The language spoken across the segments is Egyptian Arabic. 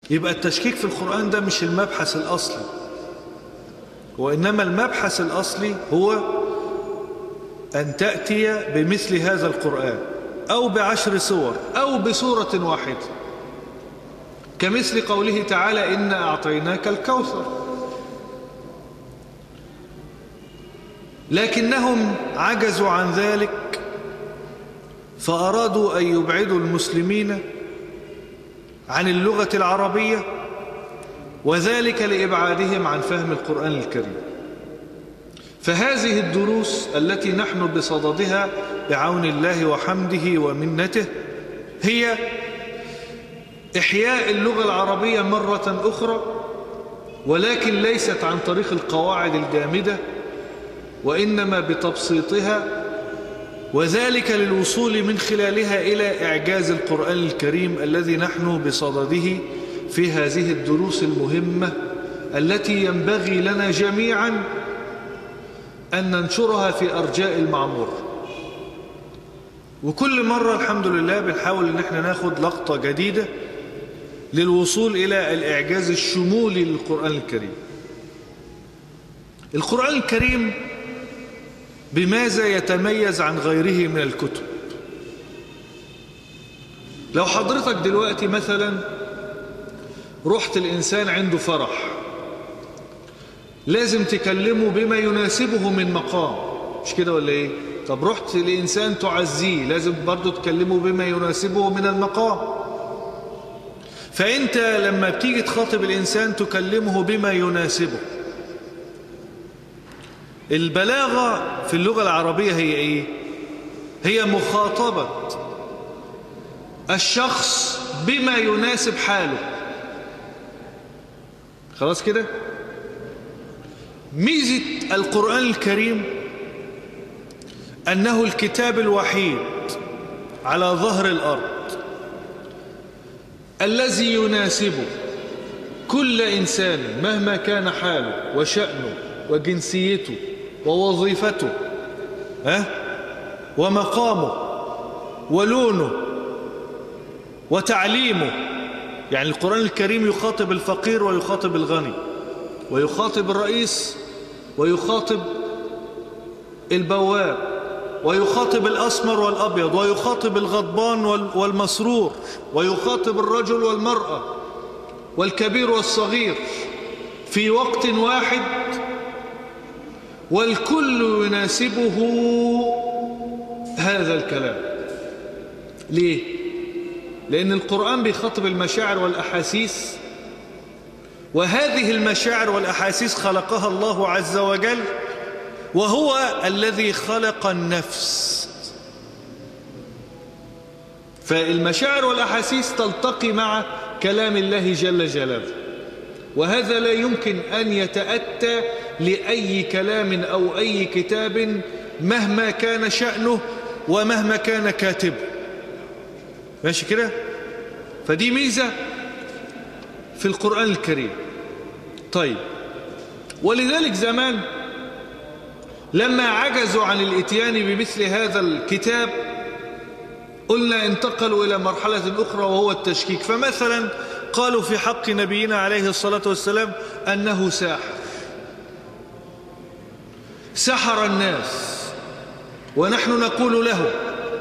يبقى التشكيك في القرآن ده مش المبحث الأصلي وإنما المبحث الأصلي هو أن تأتي بمثل هذا القرآن أو بعشر سور أو بسورة واحدة كمثل قوله تعالى إنا أعطيناك الكوثر لكنهم عجزوا عن ذلك فأرادوا أن يبعدوا المسلمين عن اللغة العربية وذلك لإبعادهم عن فهم القرآن الكريم فهذه الدروس التي نحن بصددها بعون الله وحمده ومنته هي إحياء اللغة العربية مرة أخرى ولكن ليست عن طريق القواعد الجامدة وإنما بتبسيطها وذلك للوصول من خلالها إلى إعجاز القرآن الكريم الذي نحن بصدده في هذه الدروس المهمة التي ينبغي لنا جميعا أن ننشرها في أرجاء المعمور وكل مرة الحمد لله بنحاول أن احنا ناخد لقطة جديدة للوصول إلى الإعجاز الشمولي للقرآن الكريم القرآن الكريم بماذا يتميز عن غيره من الكتب لو حضرتك دلوقتي مثلا رحت الإنسان عنده فرح لازم تكلمه بما يناسبه من مقام مش كده ولا ايه طب رحت لإنسان تعزيه لازم برضو تكلمه بما يناسبه من المقام فأنت لما بتيجي تخاطب الإنسان تكلمه بما يناسبه البلاغة في اللغة العربية هي ايه هي مخاطبة الشخص بما يناسب حاله خلاص كده ميزة القرآن الكريم أنه الكتاب الوحيد على ظهر الأرض الذي يناسبه كل إنسان مهما كان حاله وشأنه وجنسيته ووظيفته ها ومقامه ولونه وتعليمه يعني القرآن الكريم يخاطب الفقير ويخاطب الغني ويخاطب الرئيس ويخاطب البواب ويخاطب الأسمر والأبيض ويخاطب الغضبان والمسرور ويخاطب الرجل والمرأة والكبير والصغير في وقت واحد والكل يناسبه هذا الكلام ليه؟ لأن القرآن بيخاطب المشاعر والأحاسيس وهذه المشاعر والأحاسيس خلقها الله عز وجل وهو الذي خلق النفس فالمشاعر والأحاسيس تلتقي مع كلام الله جل جلاله وهذا لا يمكن أن يتأتى لأي كلام أو أي كتاب مهما كان شأنه ومهما كان كاتبه ماشي كده فدي ميزة في القرآن الكريم طيب ولذلك زمان لما عجزوا عن الاتيان بمثل هذا الكتاب قلنا انتقلوا إلى مرحلة أخرى وهو التشكيك فمثلا قالوا في حق نبينا عليه الصلاة والسلام أنه ساحر سحر الناس ونحن نقول له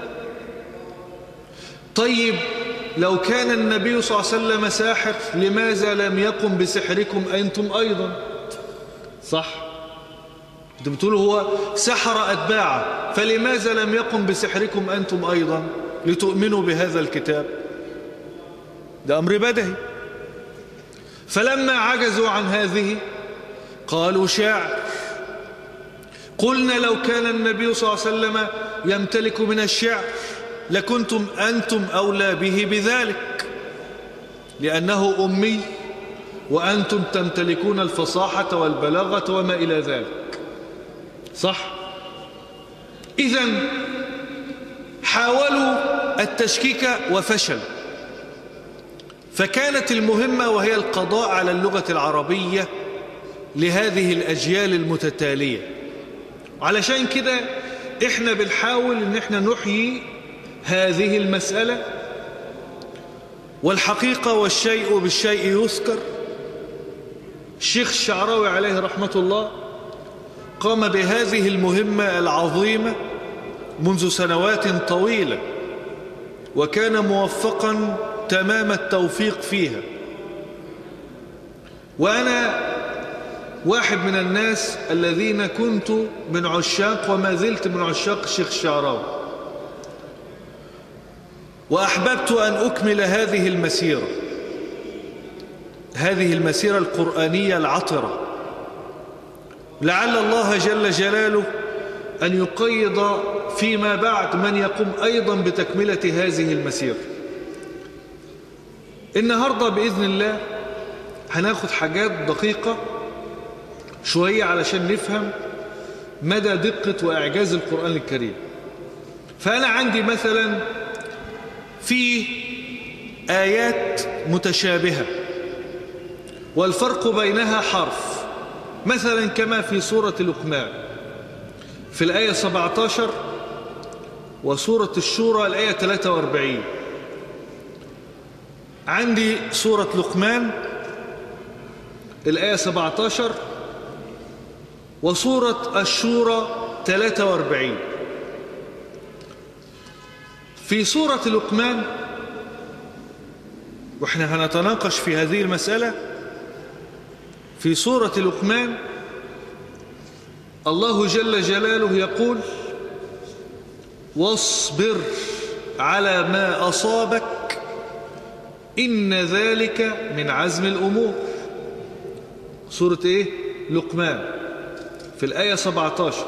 طيب لو كان النبي صلى الله عليه وسلم ساحر لماذا لم يقم بسحركم أنتم أيضا صح انتم بتقولوا هو سحر أتباعه فلماذا لم يقم بسحركم أنتم أيضا لتؤمنوا بهذا الكتاب ده أمر بدهي فلما عجزوا عن هذه قالوا شاعر قلنا لو كان النبي صلى الله عليه وسلم يمتلك من الشعر لكنتم أنتم أولى به بذلك لأنه أمي وأنتم تمتلكون الفصاحة والبلاغة وما إلى ذلك صح إذا حاولوا التشكيك وفشل فكانت المهمة وهي القضاء على اللغة العربية لهذه الأجيال المتتالية علشان كده احنا بنحاول ان احنا نحيي هذه المسألة والحقيقة والشيء بالشيء يذكر الشيخ الشعراوي عليه رحمة الله قام بهذه المهمة العظيمة منذ سنوات طويلة وكان موفقا تمام التوفيق فيها وأنا واحد من الناس الذين كنت من عشاق وما زلت من عشاق الشيخ الشعراوي وأحببت أن أكمل هذه المسيرة هذه المسيرة القرآنية العطرة لعل الله جل جلاله أن يقيض فيما بعد من يقوم أيضا بتكملة هذه المسيرة النهاردة بإذن الله هناخد حاجات دقيقة شوية علشان نفهم مدى دقة وإعجاز القرآن الكريم فأنا عندي مثلا في آيات متشابهة والفرق بينها حرف مثلا كما في سورة لقمان في الآية 17 وسورة الشورى الآية 43 عندي سورة لقمان الآية 17 وسورة الشورى 43 في سورة لقمان واحنا هنتناقش في هذه المسألة في سورة لقمان الله جل جلاله يقول واصبر على ما أصابك إن ذلك من عزم الأمور سورة إيه؟ لقمان في الآية 17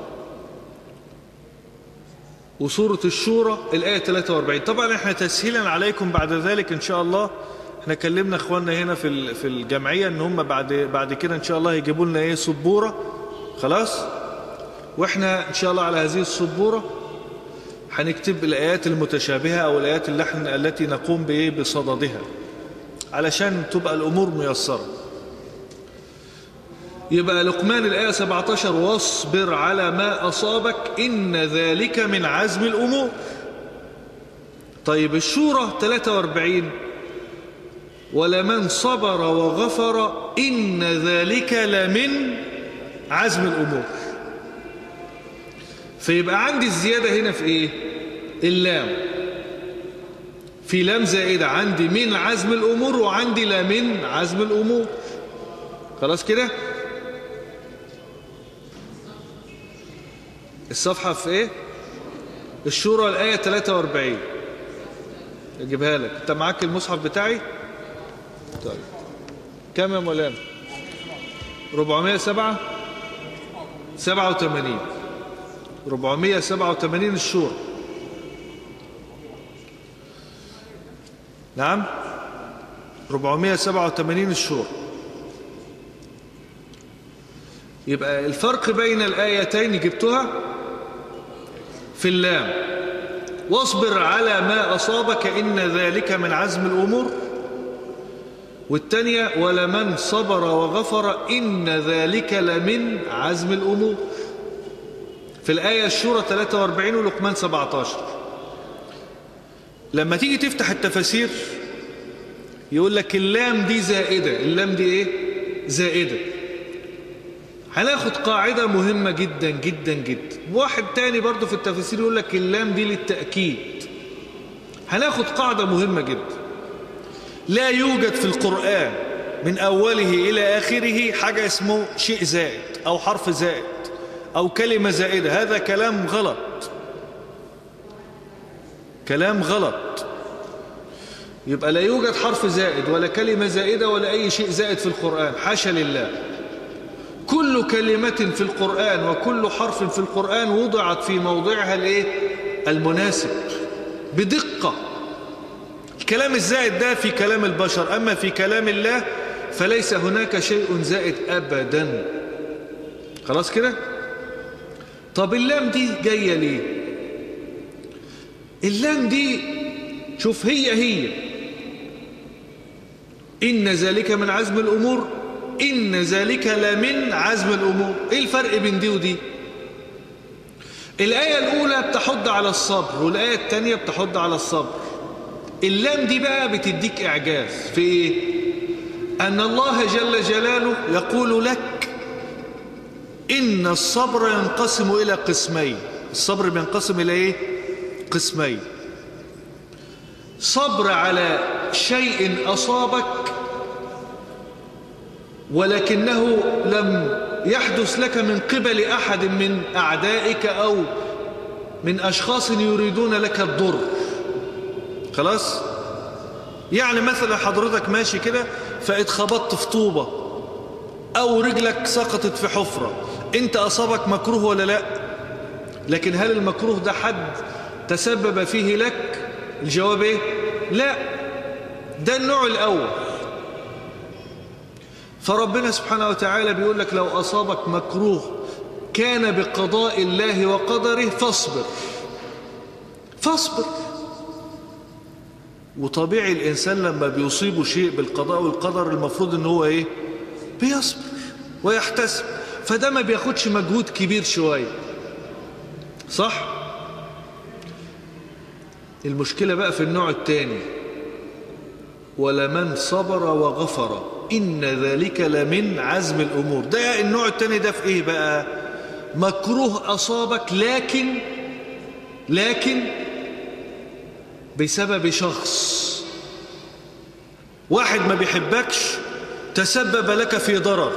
وسورة الشورى الآية 43 طبعا احنا تسهيلا عليكم بعد ذلك إن شاء الله احنا كلمنا اخواننا هنا في في الجمعية ان هم بعد بعد كده ان شاء الله يجيبوا لنا ايه سبورة خلاص واحنا ان شاء الله على هذه السبورة هنكتب الآيات المتشابهة أو الآيات اللي احنا التي نقوم بإيه بصددها علشان تبقى الأمور ميسرة يبقى لقمان الآية 17 واصبر على ما أصابك إن ذلك من عزم الأمور طيب الشورى 43 ولمن صبر وغفر إن ذلك لمن عزم الأمور فيبقى عندي الزيادة هنا في إيه اللام في لام زائدة عندي من عزم الأمور وعندي لا من عزم الأمور خلاص كده الصفحة في ايه الشورى الآية 43 اجيبها لك انت معاك المصحف بتاعي طيب كم يا مولانا 407 87 487 الشورى نعم 487 الشورى يبقى الفرق بين الآيتين جبتها في اللام واصبر على ما أصابك إن ذلك من عزم الأمور والتانية ولمن صبر وغفر إن ذلك لمن عزم الأمور في الآية الشورى 43 ولقمان 17 لما تيجي تفتح التفاسير يقول لك اللام دي زائدة اللام دي ايه زائدة هناخد قاعدة مهمة جدا جدا جدا واحد تاني برضو في التفاسير يقول لك اللام دي للتأكيد هناخد قاعدة مهمة جدا لا يوجد في القرآن من أوله إلى آخره حاجة اسمه شيء زائد أو حرف زائد أو كلمة زائدة هذا كلام غلط كلام غلط يبقى لا يوجد حرف زائد ولا كلمة زائدة ولا أي شيء زائد في القرآن حاشا لله كل كلمة في القرآن وكل حرف في القرآن وضعت في موضعها الايه المناسب بدقة الكلام الزائد ده في كلام البشر أما في كلام الله فليس هناك شيء زائد أبدا خلاص كده طب اللام دي جاية ليه اللام دي شوف هي هي إن ذلك من عزم الأمور إن ذلك لمن عزم الأمور إيه الفرق بين دي ودي الآية الأولى بتحض على الصبر والآية الثانية بتحض على الصبر اللام دي بقى بتديك إعجاز في إيه؟ أن الله جل جلاله يقول لك إن الصبر ينقسم إلى قسمين الصبر بينقسم إلى إيه؟ قسمين صبر على شيء أصابك ولكنه لم يحدث لك من قبل أحد من أعدائك أو من أشخاص يريدون لك الضر خلاص يعني مثلا حضرتك ماشي كده فاتخبطت في طوبة أو رجلك سقطت في حفرة انت أصابك مكروه ولا لا لكن هل المكروه ده حد تسبب فيه لك الجواب ايه لا ده النوع الأول فربنا سبحانه وتعالى بيقول لك لو أصابك مكروه كان بقضاء الله وقدره فاصبر فاصبر وطبيعي الإنسان لما بيصيبه شيء بالقضاء والقدر المفروض ان هو ايه بيصبر ويحتسب فده ما بياخدش مجهود كبير شوية صح المشكلة بقى في النوع الثاني ولمن صبر وغفر إن ذلك لمن عزم الأمور ده النوع الثاني ده في إيه بقى مكروه أصابك لكن لكن بسبب شخص واحد ما بيحبكش تسبب لك في ضرر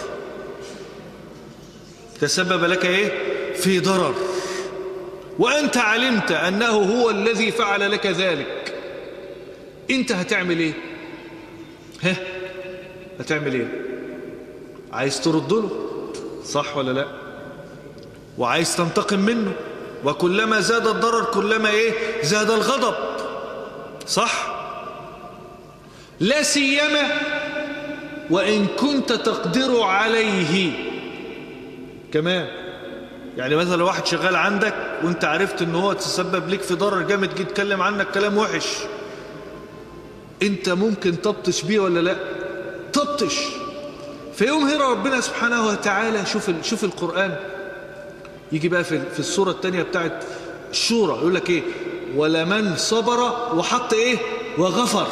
تسبب لك ايه في ضرر وأنت علمت أنه هو الذي فعل لك ذلك أنت هتعمل إيه ها هتعمل إيه عايز ترد له صح ولا لا وعايز تنتقم منه وكلما زاد الضرر كلما إيه زاد الغضب صح لا سيما وإن كنت تقدر عليه كمان يعني مثلا واحد شغال عندك وانت عرفت ان هو تسبب لك في ضرر جامد جه يتكلم عنك كلام وحش انت ممكن تبطش بيه ولا لا تبطش في يوم هنا ربنا سبحانه وتعالى شوف شوف القرآن يجي بقى في في السورة الثانية بتاعت الشورى يقول لك ايه ولمن صبر وحط ايه وغفر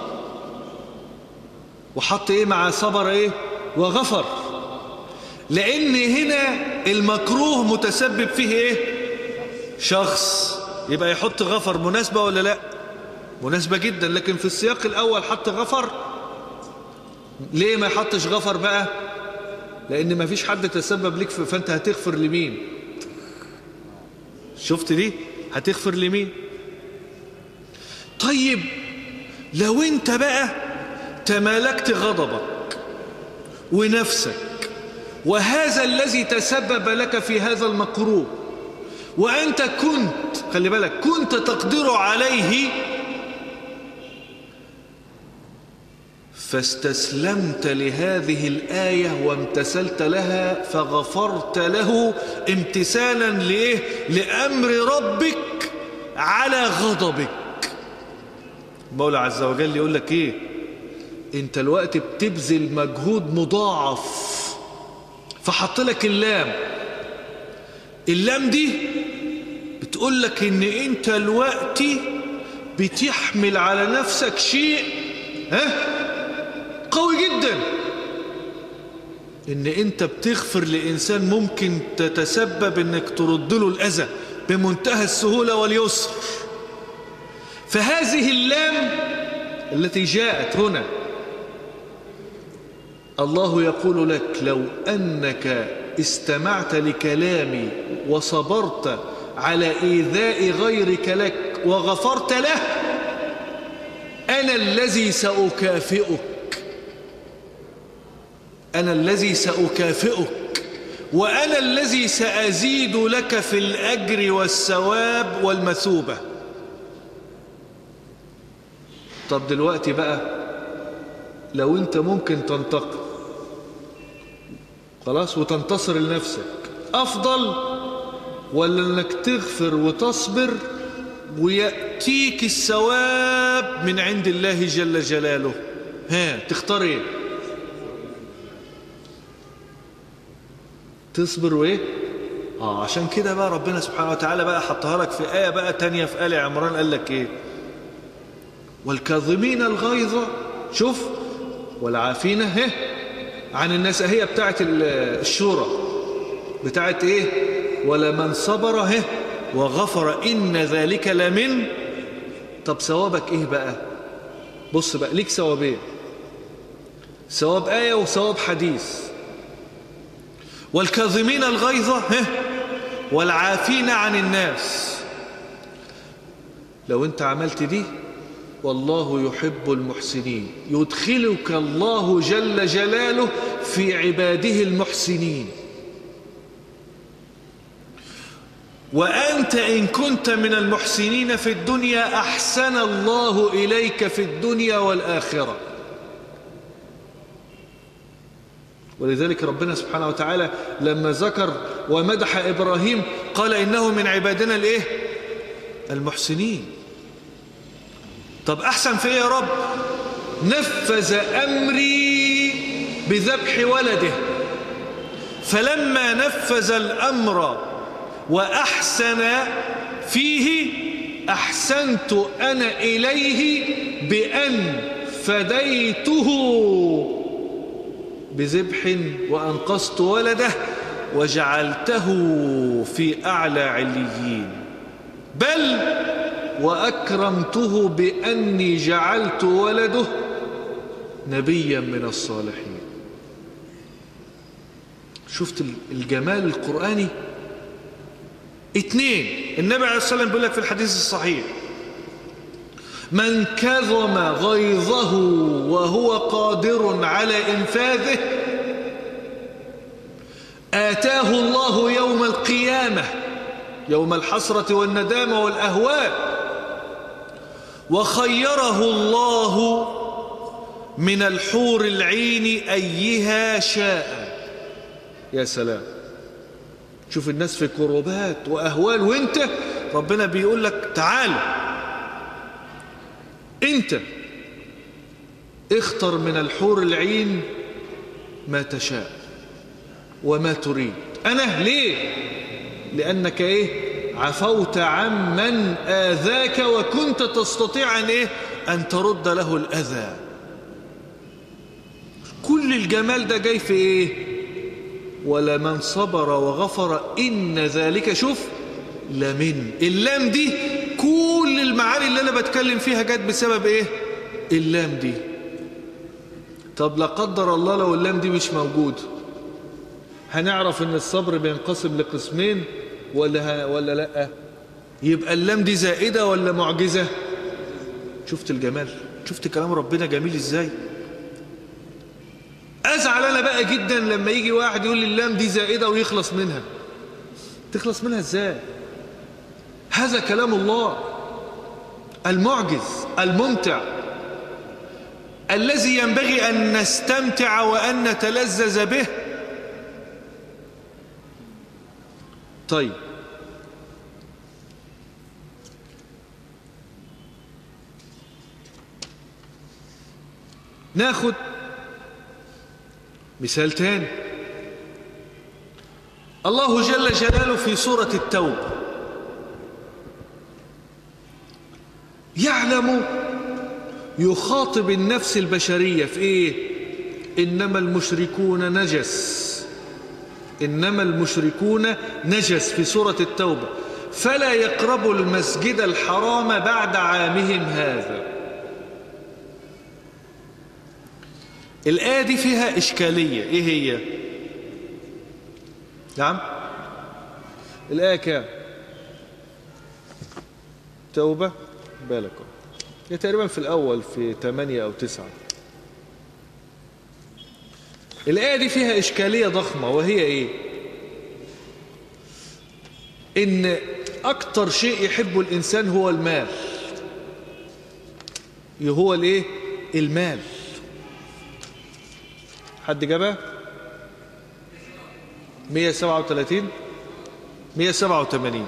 وحط ايه مع صبر ايه وغفر لان هنا المكروه متسبب فيه ايه شخص يبقى يحط غفر مناسبة ولا لا مناسبة جدا لكن في السياق الاول حط غفر ليه ما يحطش غفر بقى لان ما فيش حد تسبب لك فانت هتغفر لمين شفت دي هتغفر لمين طيب لو انت بقى تمالكت غضبك ونفسك وهذا الذي تسبب لك في هذا المكروه وأنت كنت خلي بالك كنت تقدر عليه فاستسلمت لهذه الآية وامتثلت لها فغفرت له امتثالا لإيه؟ لأمر ربك على غضبك المولى عز وجل يقول لك إيه انت الوقت بتبذل مجهود مضاعف فحط لك اللام اللام دي بتقول لك ان انت الوقت بتحمل على نفسك شيء ها قوي جدا ان انت بتغفر لانسان ممكن تتسبب انك ترد له الاذى بمنتهى السهولة واليسر فهذه اللام التي جاءت هنا الله يقول لك لو أنك استمعت لكلامي وصبرت على إيذاء غيرك لك وغفرت له أنا الذي سأكافئك أنا الذي سأكافئك وأنا الذي سأزيد لك في الأجر والثواب والمثوبة طب دلوقتي بقى لو انت ممكن تنتقم خلاص وتنتصر لنفسك أفضل ولا أنك تغفر وتصبر ويأتيك الثواب من عند الله جل جلاله ها تختار ايه تصبر وايه اه عشان كده بقى ربنا سبحانه وتعالى بقى حطها لك في آية بقى تانية في آل عمران قال لك ايه والكاظمين الغيظ شوف والعافين هه عن الناس هي بتاعت الشورى بتاعت ايه ولمن صبر هه وغفر إن ذلك لمن طب ثوابك ايه بقى بص بقى ليك ثوابين ثواب آية وثواب حديث والكاظمين الغيظ هه والعافين عن الناس لو انت عملت دي والله يحب المحسنين يدخلك الله جل جلاله في عباده المحسنين وأنت إن كنت من المحسنين في الدنيا أحسن الله إليك في الدنيا والآخرة ولذلك ربنا سبحانه وتعالى لما ذكر ومدح إبراهيم قال إنه من عبادنا الإيه؟ المحسنين طب أحسن في إيه يا رب نفذ أمري بذبح ولده فلما نفذ الأمر وأحسن فيه أحسنت أنا إليه بأن فديته بذبح وأنقصت ولده وجعلته في أعلى عليين بل وأكرمته بأني جعلت ولده نبيا من الصالحين شفت الجمال القرآني اثنين النبي عليه الصلاة والسلام بيقول لك في الحديث الصحيح من كظم غيظه وهو قادر على إنفاذه آتاه الله يوم القيامة يوم الحسرة والندامة والأهوال وخيره الله من الحور العين أيها شاء يا سلام شوف الناس في كروبات وأهوال وانت ربنا بيقول لك تعال انت اختر من الحور العين ما تشاء وما تريد أنا ليه لأنك إيه عفوت عمن آذاك وكنت تستطيع أن إيه أن ترد له الأذى كل الجمال ده جاي في إيه ولمن صبر وغفر إن ذلك شوف لمن اللام دي كل المعاني اللي أنا بتكلم فيها جت بسبب إيه اللام دي طب لا قدر الله لو اللام دي مش موجود هنعرف ان الصبر بينقسم لقسمين ولا ولا لا يبقى اللام دي زائده ولا معجزه شفت الجمال شفت كلام ربنا جميل ازاي ازعل انا بقى جدا لما يجي واحد يقول لي اللام دي زائده ويخلص منها تخلص منها ازاي هذا كلام الله المعجز الممتع الذي ينبغي ان نستمتع وان نتلذذ به طيب ناخد مثال تاني الله جل جلاله في سورة التوبة يعلم يخاطب النفس البشرية في ايه إنما المشركون نجس إنما المشركون نجس في سورة التوبة فلا يقربوا المسجد الحرام بعد عامهم هذا الآية دي فيها إشكالية إيه هي نعم الآية كام توبة بالكم هي تقريبا في الأول في 8 أو 9 الآية دي فيها إشكالية ضخمة وهي إيه إن أكتر شيء يحبه الإنسان هو المال هو الإيه المال حد جابها 137 187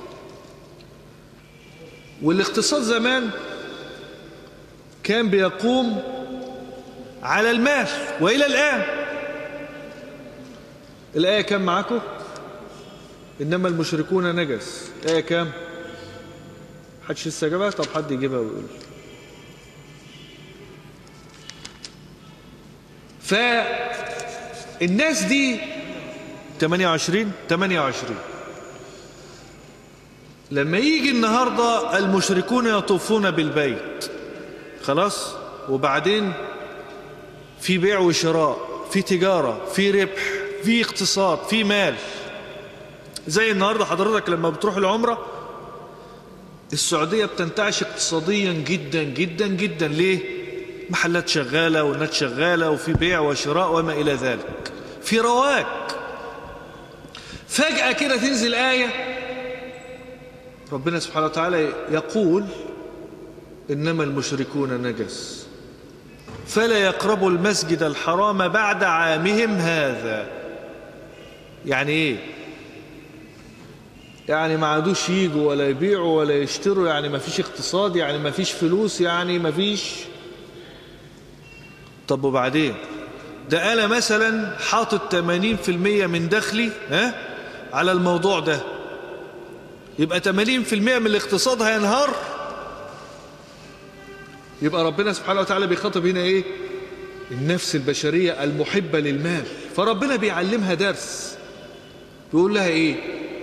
والاقتصاد زمان كان بيقوم على المال وإلى الآن الآية كام معاكم إنما المشركون نجس الآية كام حدش لسه جابها طب حد يجيبها ويقول فالناس دي 28 28 لما يجي النهاردة المشركون يطوفون بالبيت خلاص وبعدين في بيع وشراء في تجارة في ربح في اقتصاد في مال زي النهاردة حضرتك لما بتروح العمرة السعودية بتنتعش اقتصاديا جدا جدا جدا ليه محلات شغالة والناس شغالة وفي بيع وشراء وما إلى ذلك في رواج فجأة كده تنزل آية ربنا سبحانه وتعالى يقول إنما المشركون نجس فلا يقربوا المسجد الحرام بعد عامهم هذا يعني ايه يعني ما عادوش يجوا ولا يبيعوا ولا يشتروا يعني ما فيش اقتصاد يعني ما فيش فلوس يعني ما فيش طب وبعدين ده انا مثلا حاطط 80% من دخلي ها على الموضوع ده يبقى 80% من الاقتصاد هينهار يبقى ربنا سبحانه وتعالى بيخاطب هنا ايه النفس البشرية المحبة للمال فربنا بيعلمها درس بيقول لها ايه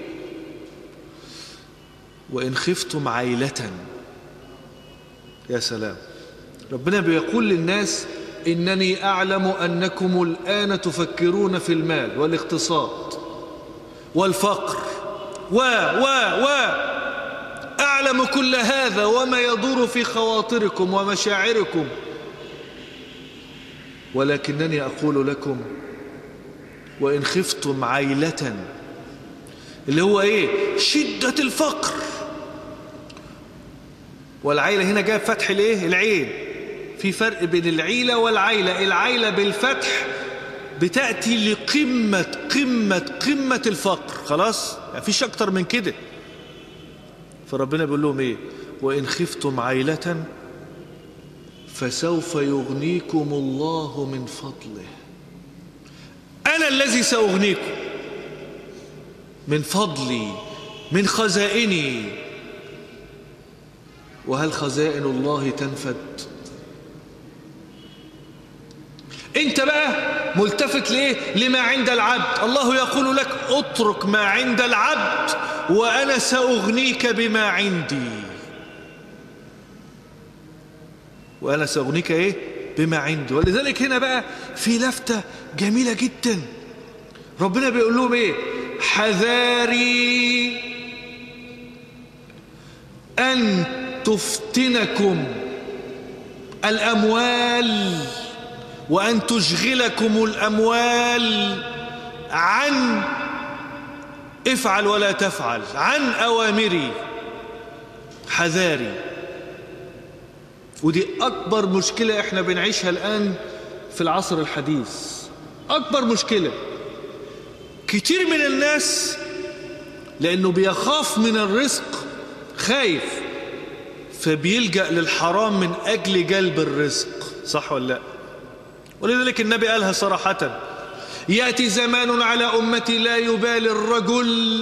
وإن خفتم عيلة يا سلام ربنا بيقول للناس إنني أعلم أنكم الآن تفكرون في المال والاقتصاد والفقر و و و أعلم كل هذا وما يدور في خواطركم ومشاعركم ولكنني أقول لكم وإن خفتم عيلة اللي هو إيه شدة الفقر والعيلة هنا جاء فتح الإيه العين في فرق بين العيلة والعيلة العيلة بالفتح بتأتي لقمة قمة قمة الفقر خلاص يعني فيش أكتر من كده فربنا بيقول لهم ايه وإن خفتم عيلة فسوف يغنيكم الله من فضله أنا الذي سأغنيكم من فضلي من خزائني وهل خزائن الله تنفد انت بقى ملتفت ليه لما عند العبد الله يقول لك اترك ما عند العبد وأنا سأغنيك بما عندي وأنا سأغنيك إيه بما عندي ولذلك هنا بقى في لفتة جميلة جدا ربنا بيقول لهم إيه حذاري أن تفتنكم الأموال وأن تشغلكم الأموال عن افعل ولا تفعل عن أوامري حذاري ودي أكبر مشكلة احنا بنعيشها الآن في العصر الحديث أكبر مشكلة كتير من الناس لأنه بيخاف من الرزق خايف فبيلجأ للحرام من أجل جلب الرزق صح ولا لا ولذلك النبي قالها صراحة يأتي زمان على أمتي لا يبالي الرجل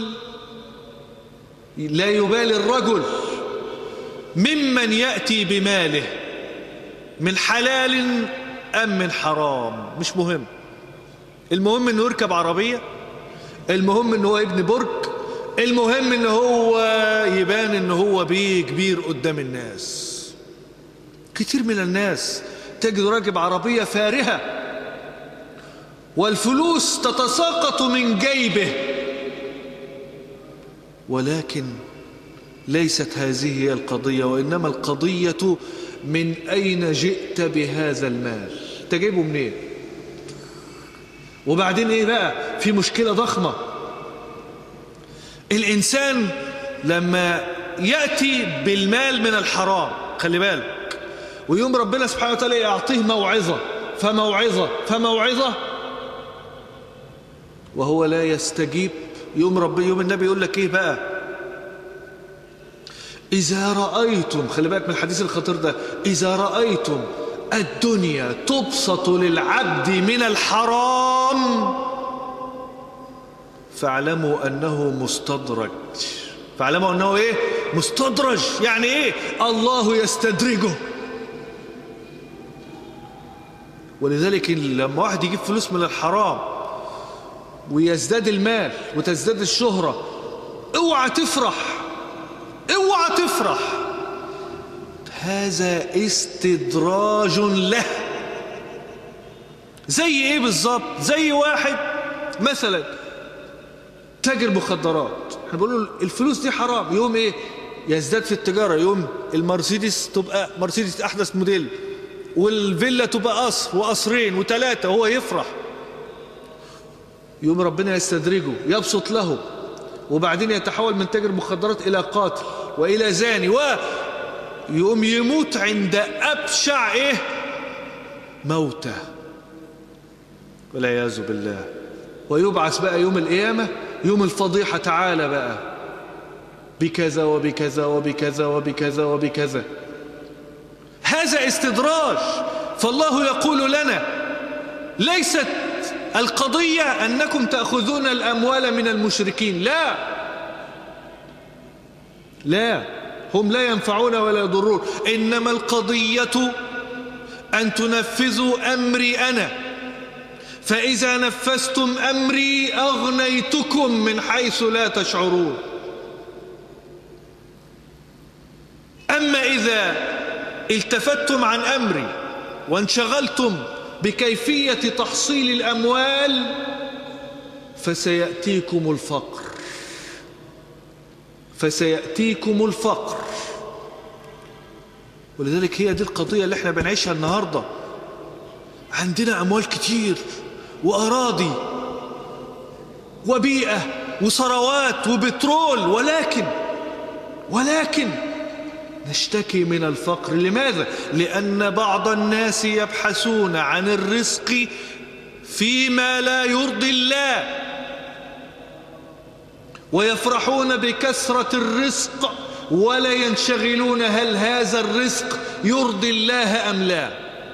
لا يبالي الرجل ممن يأتي بماله من حلال أم من حرام مش مهم المهم انه يركب عربية المهم انه هو ابن برج المهم انه هو يبان انه هو بيه كبير قدام الناس كتير من الناس تجد راكب عربية فارهة والفلوس تتساقط من جيبه ولكن ليست هذه هي القضية وإنما القضية من أين جئت بهذا المال تجيبه منين وبعدين إيه بقى في مشكلة ضخمة الإنسان لما يأتي بالمال من الحرام خلي بالك ويوم ربنا سبحانه وتعالى يعطيه موعظة فموعظة فموعظة وهو لا يستجيب يوم رب يوم النبي يقول لك ايه بقى إذا رأيتم خلي بالك من الحديث الخطير ده إذا رأيتم الدنيا تبسط للعبد من الحرام فاعلموا أنه مستدرج فاعلموا أنه إيه مستدرج يعني إيه الله يستدرجه ولذلك لما واحد يجيب فلوس من الحرام ويزداد المال وتزداد الشهرة اوعى تفرح اوعى تفرح هذا استدراج له زي ايه بالظبط زي واحد مثلا تاجر مخدرات احنا بنقول الفلوس دي حرام يوم ايه يزداد في التجارة يوم المرسيدس تبقى مرسيدس احدث موديل والفيلا تبقى قصر وقصرين وثلاثة وهو يفرح يوم ربنا يستدرجه يبسط له وبعدين يتحول من تاجر مخدرات إلى قاتل وإلى زاني ويقوم يموت عند أبشع إيه موته والعياذ بالله ويبعث بقى يوم القيامة يوم الفضيحة تعالى بقى بكذا وبكذا وبكذا وبكذا وبكذا هذا استدراج فالله يقول لنا ليست القضية أنكم تأخذون الأموال من المشركين لا لا هم لا ينفعون ولا يضرون إنما القضية أن تنفذوا أمري أنا فإذا نفذتم أمري أغنيتكم من حيث لا تشعرون أما إذا التفتم عن أمري وانشغلتم بكيفية تحصيل الأموال فسيأتيكم الفقر فسيأتيكم الفقر ولذلك هي دي القضية اللي احنا بنعيشها النهاردة عندنا أموال كتير وأراضي وبيئة وثروات وبترول ولكن ولكن نشتكي من الفقر لماذا؟ لأن بعض الناس يبحثون عن الرزق فيما لا يرضي الله ويفرحون بكثرة الرزق ولا ينشغلون هل هذا الرزق يرضي الله أم لا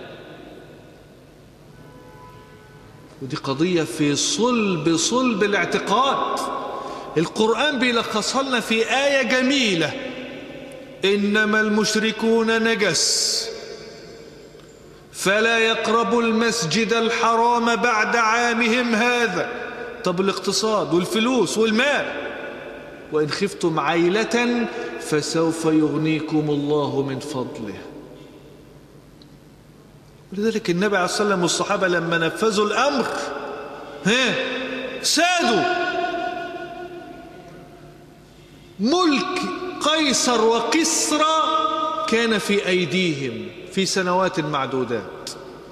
ودي قضية في صلب صلب الاعتقاد القرآن بيلخصها لنا في آية جميلة إنما المشركون نجس فلا يقربوا المسجد الحرام بعد عامهم هذا طب الاقتصاد والفلوس والمال وإن خفتم عيلة فسوف يغنيكم الله من فضله ولذلك النبي عليه الصلاة والسلام والصحابة لما نفذوا الأمر ها سادوا ملك قيصر وقسرى كان في أيديهم في سنوات معدودات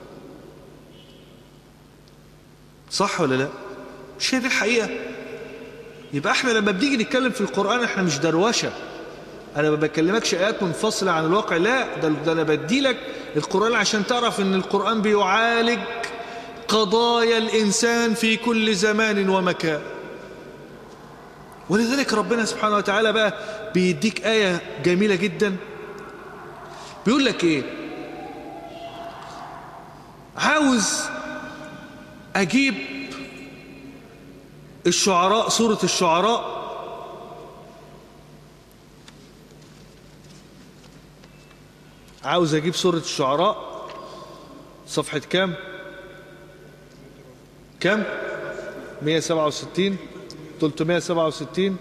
صح ولا لا مش هي دي الحقيقة يبقى احنا لما بنيجي نتكلم في القرآن احنا مش دروشة انا ما بكلمكش ايات منفصلة عن الواقع لا ده, ده انا بدي لك القرآن عشان تعرف ان القرآن بيعالج قضايا الانسان في كل زمان ومكان ولذلك ربنا سبحانه وتعالى بقى بيديك آية جميلة جدا بيقول لك ايه عاوز اجيب الشعراء سورة الشعراء عاوز اجيب سورة الشعراء صفحة كام كام 167 367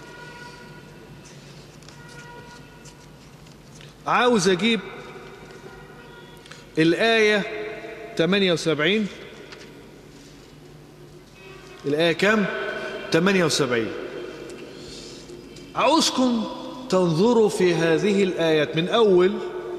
عاوز اجيب الآية 78 الآية كام 78 عاوزكم تنظروا في هذه الآيات من أول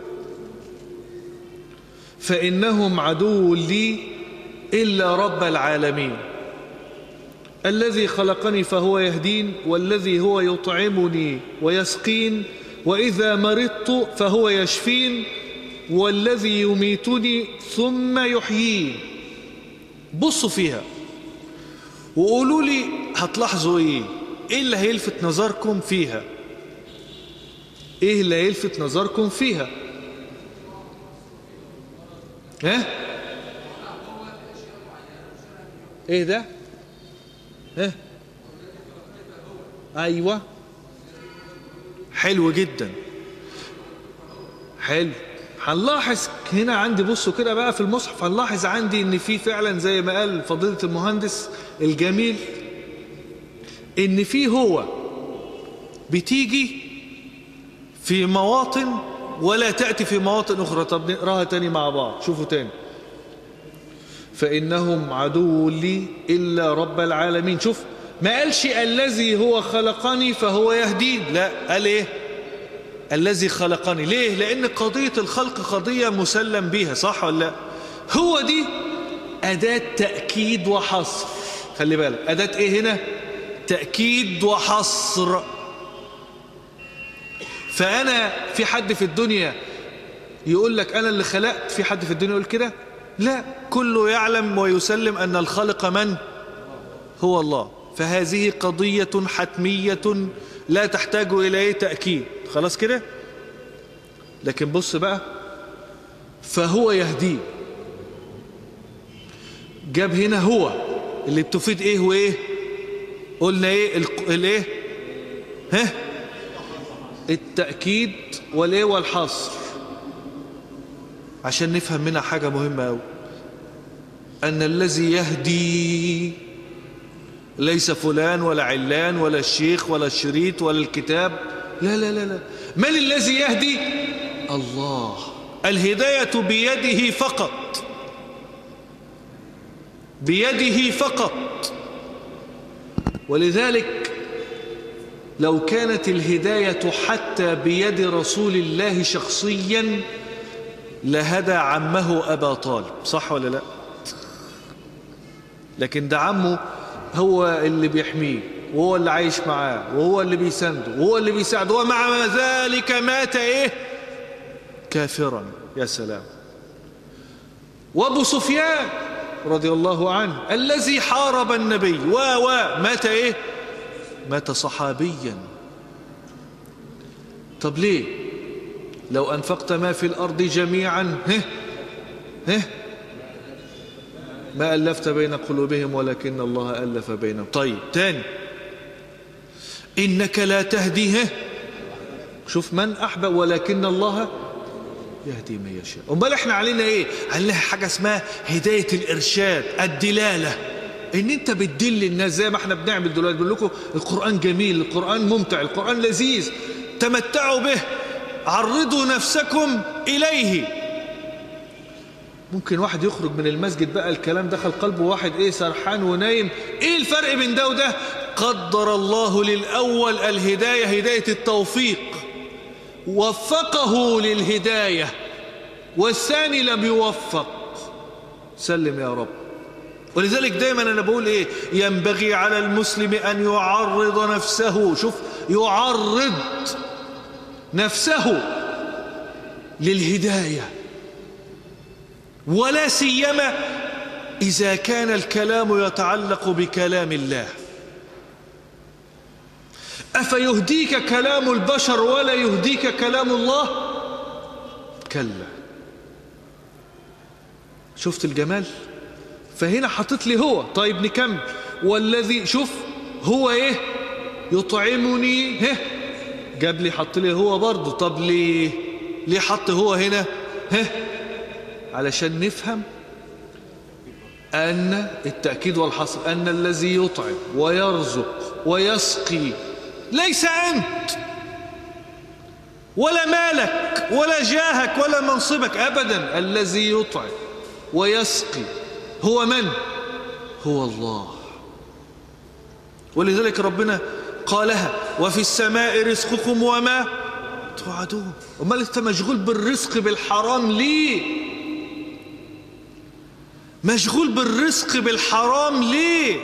فإنهم عدو لي إلا رب العالمين الذي خلقني فهو يهدين والذي هو يطعمني ويسقين وإذا مرضت فهو يشفين والذي يميتني ثم يحيين بصوا فيها وقولوا لي هتلاحظوا ايه ايه اللي هيلفت نظركم فيها ايه اللي هيلفت نظركم فيها ها ايه ده ها ايوه حلو جدا حلو هنلاحظ هنا عندي بصوا كده بقى في المصحف هنلاحظ عندي ان في فعلا زي ما قال فضيلة المهندس الجميل ان في هو بتيجي في مواطن ولا تأتي في مواطن أخرى طب نقراها تاني مع بعض شوفوا تاني فإنهم عدو لي إلا رب العالمين شوف ما قالش الذي هو خلقني فهو يهدين لا قال إيه الذي خلقني ليه لأن قضية الخلق قضية مسلم بها صح ولا لا هو دي أداة تأكيد وحصر خلي بالك أداة إيه هنا تأكيد وحصر فأنا في حد في الدنيا يقول لك أنا اللي خلقت في حد في الدنيا يقول كده لا كله يعلم ويسلم أن الخالق من هو الله فهذه قضية حتمية لا تحتاج إلى أي تأكيد خلاص كده لكن بص بقى فهو يهديه جاب هنا هو اللي بتفيد ايه وايه قلنا ايه الايه ها التأكيد والايه والحصر عشان نفهم منها حاجة مهمة أوي أن الذي يهدي ليس فلان ولا علان ولا الشيخ ولا الشريط ولا الكتاب لا لا لا لا من الذي يهدي الله الهداية بيده فقط بيده فقط ولذلك لو كانت الهداية حتى بيد رسول الله شخصيا لهدى عمه أبا طالب صح ولا لا لكن ده عمه هو اللي بيحميه وهو اللي عايش معاه وهو اللي بيسنده وهو اللي بيساعده ومع ذلك مات ايه كافرا يا سلام وابو سفيان رضي الله عنه الذي حارب النبي و و مات ايه مات صحابيا طب ليه لو أنفقت ما في الأرض جميعا هه هه ما ألفت بين قلوبهم ولكن الله ألف بينهم طيب تاني إنك لا تهديه شوف من أحبب ولكن الله يهدي من يشاء امال احنا علينا ايه علينا حاجة اسمها هداية الإرشاد الدلالة ان انت بتدل الناس زي ما احنا بنعمل دلوقتي بنقول لكم القرآن جميل القرآن ممتع القرآن لذيذ تمتعوا به عرضوا نفسكم إليه ممكن واحد يخرج من المسجد بقى الكلام دخل قلبه واحد ايه سرحان ونايم ايه الفرق بين ده وده قدر الله للأول الهداية هداية التوفيق وفقه للهداية والثاني لم يوفق سلم يا رب ولذلك دايما أنا بقول إيه ينبغي على المسلم أن يعرض نفسه شوف يعرض نفسه للهداية ولا سيما إذا كان الكلام يتعلق بكلام الله أفيهديك كلام البشر ولا يهديك كلام الله كلا شفت الجمال فهنا حطت لي هو طيب نكمل والذي شوف هو ايه يطعمني ها جاب لي حط لي هو برضه طب ليه ليه حط هو هنا ها علشان نفهم أن التأكيد والحصر أن الذي يطعم ويرزق ويسقي ليس أنت ولا مالك ولا جاهك ولا منصبك أبدا الذي يطعم ويسقي هو من هو الله ولذلك ربنا قالها وفي السماء رزقكم وما توعدون امال انت مشغول بالرزق بالحرام ليه مشغول بالرزق بالحرام ليه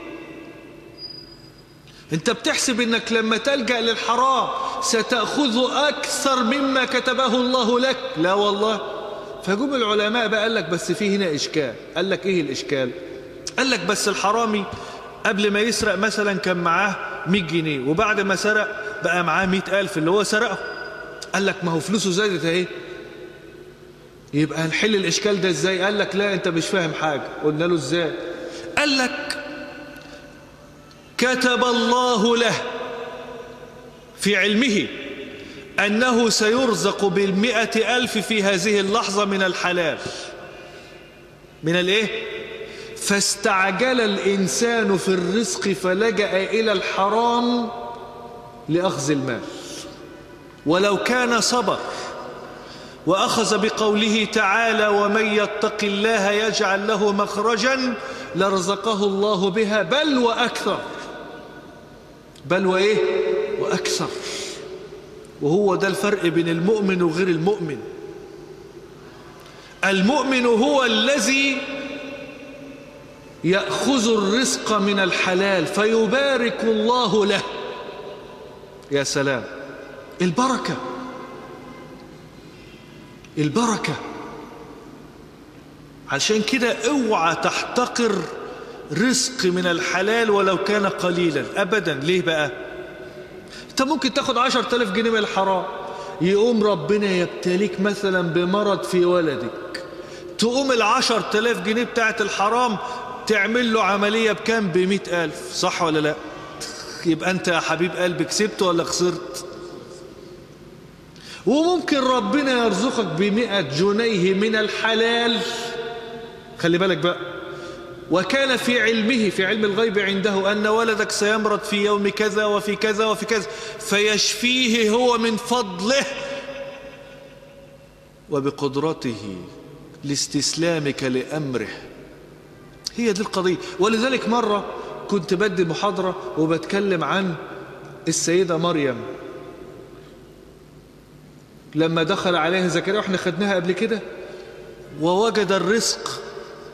انت بتحسب انك لما تلجأ للحرام ستأخذ اكثر مما كتبه الله لك لا والله فجم العلماء بقى قال لك بس في هنا اشكال قال لك ايه الاشكال قال لك بس الحرامي قبل ما يسرق مثلا كان معاه 100 جنيه وبعد ما سرق بقى معاه 100 ألف اللي هو سرقه قال لك ما هو فلوسه زادت اهي يبقى هنحل الإشكال ده ازاي قال لك لا انت مش فاهم حاجة قلنا له ازاي قال لك كتب الله له في علمه أنه سيرزق بالمئة ألف في هذه اللحظة من الحلال من الايه فاستعجل الإنسان في الرزق فلجأ إلى الحرام لأخذ المال ولو كان صبر وأخذ بقوله تعالى ومن يتق الله يجعل له مخرجا لرزقه الله بها بل وأكثر بل وإيه وأكثر وهو ده الفرق بين المؤمن وغير المؤمن المؤمن هو الذي يأخذ الرزق من الحلال فيبارك الله له يا سلام البركة البركة عشان كده اوعى تحتقر رزق من الحلال ولو كان قليلا أبدا ليه بقى انت ممكن تاخد عشر تلاف جنيه من الحرام يقوم ربنا يبتليك مثلا بمرض في ولدك تقوم العشر تلاف جنيه بتاعت الحرام تعمل له عملية بكام بمئة ألف صح ولا لا يبقى أنت يا حبيب قلبي كسبت ولا خسرت وممكن ربنا يرزقك بمئة جنيه من الحلال خلي بالك بقى وكان في علمه في علم الغيب عنده أن ولدك سيمرض في يوم كذا وفي كذا وفي كذا فيشفيه هو من فضله وبقدرته لاستسلامك لأمره هي دي القضية ولذلك مرة كنت بدي محاضرة وبتكلم عن السيدة مريم لما دخل عليها زكريا واحنا خدناها قبل كده ووجد الرزق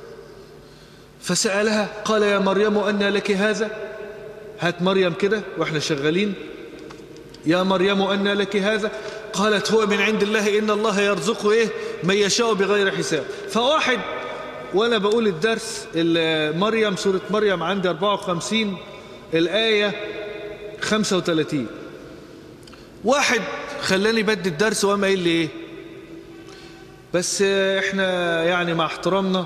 فسألها قال يا مريم أن لك هذا هات مريم كده واحنا شغالين يا مريم أن لك هذا قالت هو من عند الله إن الله يرزق إيه من يشاء بغير حساب فواحد وأنا بقول الدرس مريم سورة مريم عندي 54 الآية 35 واحد خلاني بدي الدرس وما قال لي إيه بس إحنا يعني مع احترامنا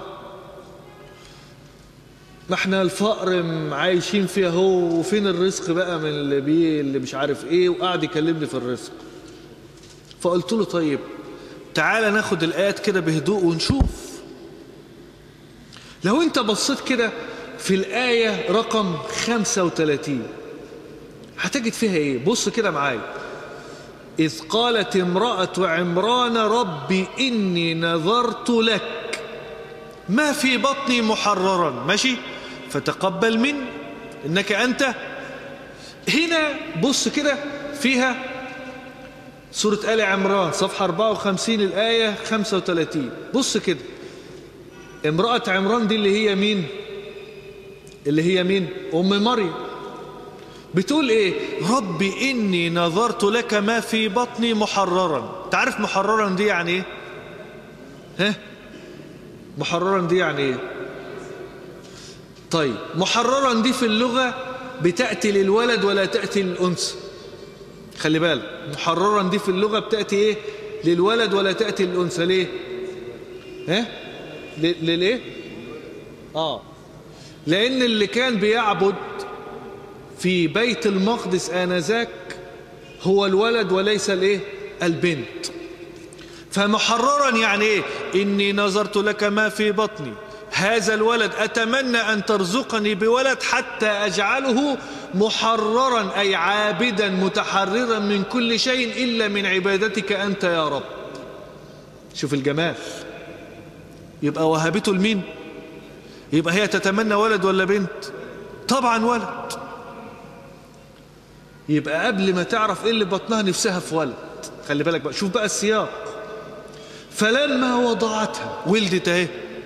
ما احنا الفقر عايشين فيها هو وفين الرزق بقى من اللي بيه اللي مش عارف ايه وقعد يكلمني في الرزق فقلت له طيب تعالى ناخد الآيات كده بهدوء ونشوف لو انت بصيت كده في الآية رقم 35 هتجد فيها ايه بص كده معايا إذ قالت امرأة عمران ربي إني نظرت لك ما في بطني محررا ماشي فتقبل من إنك أنت هنا بص كده فيها سورة آل عمران صفحة 54 الآية 35 بص كده امرأة عمران دي اللي هي مين اللي هي مين أم مريم بتقول ايه ربي إني نظرت لك ما في بطني محررا تعرف محررا دي يعني ايه ها محررا دي يعني ايه طيب محررا دي في اللغة بتأتي للولد ولا تأتي للأنثى خلي بالك محررا دي في اللغة بتأتي ايه للولد ولا تأتي للأنثى ليه ها لليه اه لأن اللي كان بيعبد في بيت المقدس آنذاك هو الولد وليس الايه البنت فمحررا يعني ايه إني نظرت لك ما في بطني هذا الولد أتمنى أن ترزقني بولد حتى أجعله محررا أي عابدا متحررا من كل شيء إلا من عبادتك أنت يا رب شوف الجمال يبقى وهبته لمين يبقى هي تتمنى ولد ولا بنت طبعا ولد يبقى قبل ما تعرف ايه اللي بطنها نفسها في ولد خلي بالك بقى شوف بقى السياق فلما وضعتها ولدت اهي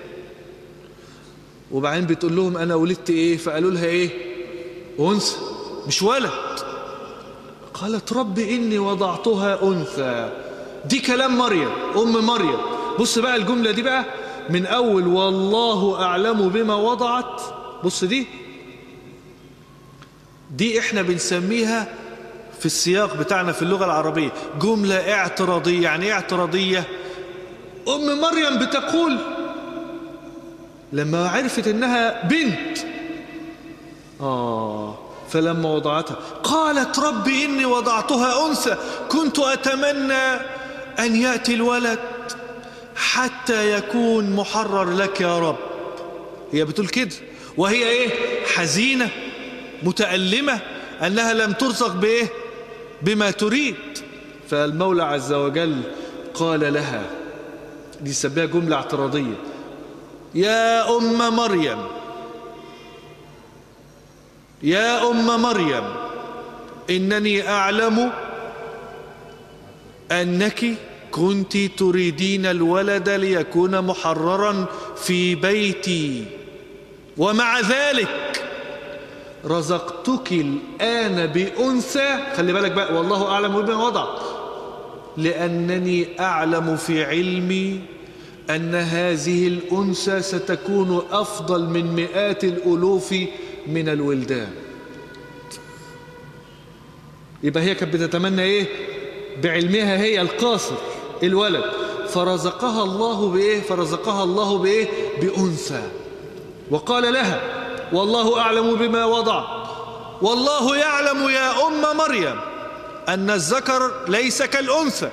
وبعدين بتقول لهم انا ولدت ايه فقالوا لها ايه انثى مش ولد قالت رب اني وضعتها انثى دي كلام مريم ام مريم بص بقى الجمله دي بقى من اول والله اعلم بما وضعت بص دي دي احنا بنسميها في السياق بتاعنا في اللغة العربية جملة اعتراضية يعني ايه اعتراضية أم مريم بتقول لما عرفت إنها بنت آه فلما وضعتها قالت رب إني وضعتها أنثى كنت أتمنى أن يأتي الولد حتى يكون محرر لك يا رب هي بتقول كده وهي إيه حزينة متألمة أنها لم ترزق بإيه بما تريد فالمولى عز وجل قال لها دي سبيها جملة اعتراضية يا أم مريم يا أم مريم إنني أعلم أنك كنت تريدين الولد ليكون محررا في بيتي ومع ذلك رزقتك الآن بأنثى خلي بالك بقى والله أعلم بما وضع لأنني أعلم في علمي أن هذه الأنثى ستكون أفضل من مئات الألوف من الولدان يبقى هي كانت بتتمنى إيه بعلمها هي القاصر الولد فرزقها الله بإيه فرزقها الله بإيه بأنثى وقال لها والله أعلم بما وضع والله يعلم يا أم مريم أن الذكر ليس كالأنثى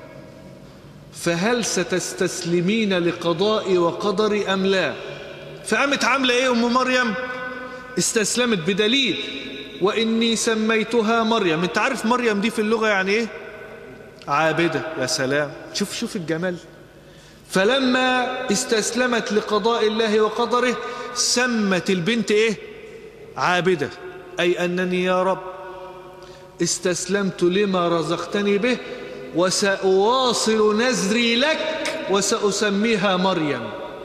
فهل ستستسلمين لقضاء وقدر أم لا فقامت عاملة إيه أم مريم استسلمت بدليل وإني سميتها مريم انت عارف مريم دي في اللغة يعني إيه عابدة يا سلام شوف شوف الجمال فلما استسلمت لقضاء الله وقدره سمت البنت إيه عابدة أي أنني يا رب استسلمت لما رزقتني به وسأواصل نزري لك وسأسميها مريم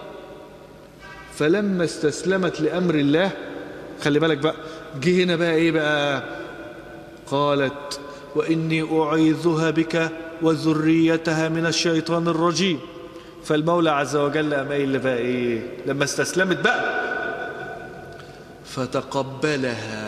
فلما استسلمت لأمر الله خلي بالك بقى جه هنا بقى ايه بقى قالت وإني أعيذها بك وذريتها من الشيطان الرجيم فالمولى عز وجل قام قايل بقى ايه لما استسلمت بقى فتقبلها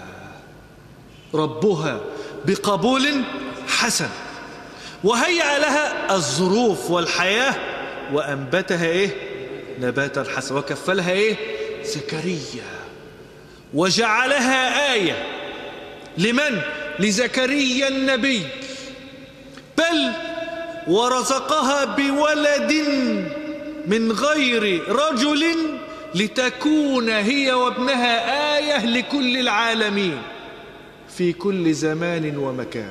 ربها بقبول حسن وهيأ لها الظروف والحياة وأنبتها إيه نباتا حسنا وكفلها إيه زكريا وجعلها آية لمن لزكريا النبي بل ورزقها بولد من غير رجل لتكون هي وابنها آية لكل العالمين في كل زمان ومكان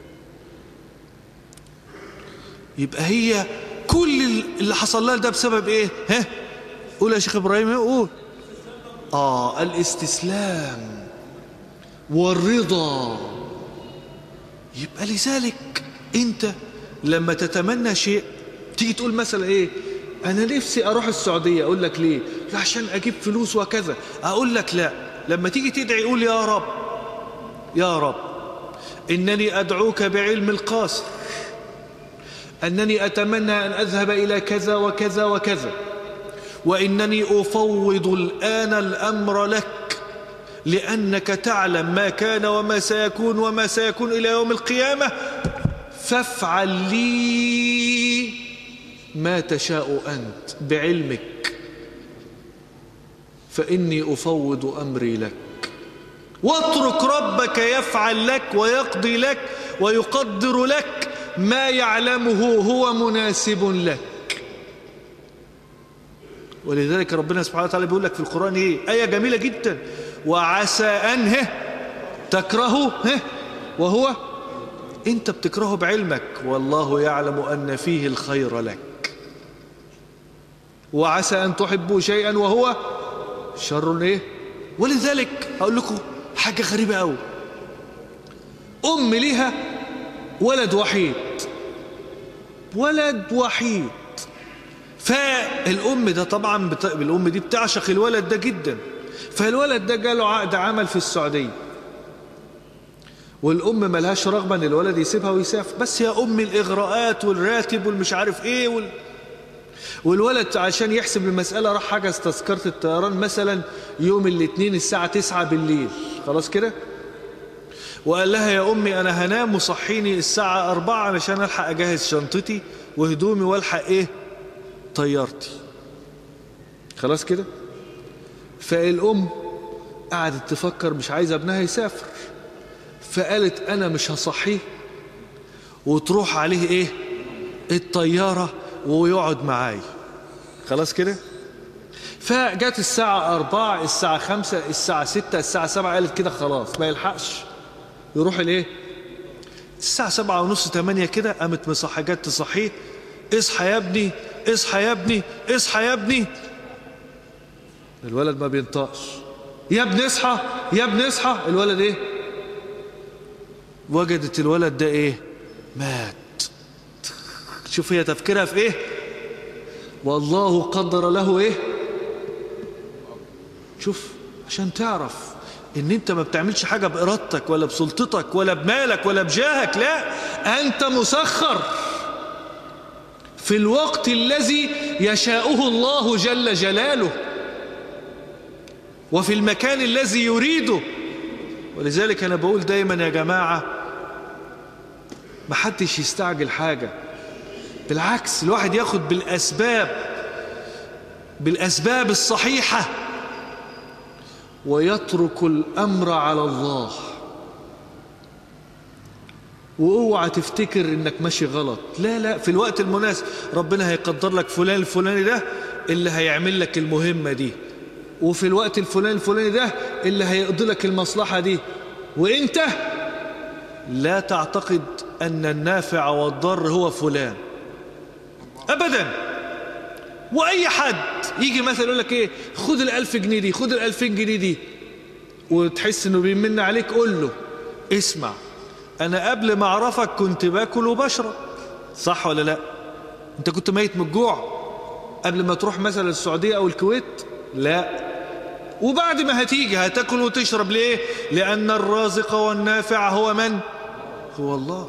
يبقى هي كل اللي حصل لها ده بسبب ايه ها قول يا شيخ ابراهيم قول اه الاستسلام والرضا يبقى لذلك انت لما تتمنى شيء تيجي تقول مثلا ايه انا نفسي اروح السعودية اقول لك ليه لا عشان اجيب فلوس وكذا اقول لك لا لما تيجي تدعي قول يا رب يا رب انني ادعوك بعلم القاصر أنني أتمنى أن أذهب إلى كذا وكذا وكذا وإنني أفوض الآن الأمر لك لأنك تعلم ما كان وما سيكون وما سيكون إلى يوم القيامة فافعل لي ما تشاء أنت بعلمك فإني أفوض أمري لك واترك ربك يفعل لك ويقضي لك ويقدر لك ما يعلمه هو مناسب لك ولذلك ربنا سبحانه وتعالى بيقول لك في القرآن ايه آية جميلة جدا وعسى أنه تكرهه وهو انت بتكرهه بعلمك والله يعلم أن فيه الخير لك وعسى أن تحبوا شيئا وهو شر ايه ولذلك هقول لكم حاجة غريبة قوي أم ليها ولد وحيد ولد وحيد فالأم ده طبعا بت... الأم دي بتعشق الولد ده جدا فالولد ده جاله عقد عمل في السعودية والأم ملهاش رغبة ان الولد يسيبها ويسافر بس يا أم الإغراءات والراتب والمش عارف إيه وال... والولد عشان يحسب المسألة راح حجز تذكرة الطيران مثلا يوم الاثنين الساعة تسعة بالليل خلاص كده وقال لها يا أمي أنا هنام وصحيني الساعة أربعة علشان ألحق أجهز شنطتي وهدومي والحق إيه طيارتي خلاص كده فالأم قعدت تفكر مش عايزة ابنها يسافر فقالت أنا مش هصحيه وتروح عليه إيه الطيارة ويقعد معاي خلاص كده فجت الساعة أربعة الساعة خمسة الساعة ستة الساعة سبعة قالت كده خلاص ما يلحقش يروح الايه الساعة سبعة ونص تمانية كده قامت مصحى جت تصحيه اصحى يا ابني اصحى يا ابني اصحى يا ابني الولد ما بينطقش يا ابني اصحى يا ابني اصحى الولد ايه وجدت الولد ده ايه مات شوف هي تفكيرها في ايه والله قدر له ايه شوف عشان تعرف ان انت ما بتعملش حاجة بارادتك ولا بسلطتك ولا بمالك ولا بجاهك لا انت مسخر في الوقت الذي يشاؤه الله جل جلاله وفي المكان الذي يريده ولذلك انا بقول دايما يا جماعة ما حدش يستعجل حاجة بالعكس الواحد ياخد بالاسباب بالاسباب الصحيحه ويترك الأمر على الله واوعى تفتكر انك ماشي غلط لا لا في الوقت المناسب ربنا هيقدر لك فلان الفلاني ده اللي هيعمل لك المهمة دي وفي الوقت الفلاني الفلاني ده اللي هيقضي لك المصلحة دي وانت لا تعتقد ان النافع والضر هو فلان ابدا واي حد يجي مثلا يقول لك ايه خد الالف جنيه دي خد الالفين جنيه دي وتحس انه بيمن عليك قول له اسمع انا قبل ما اعرفك كنت باكل وبشرب صح ولا لا انت كنت ميت من الجوع قبل ما تروح مثلا السعودية او الكويت لا وبعد ما هتيجي هتاكل وتشرب ليه لان الرازق والنافع هو من هو الله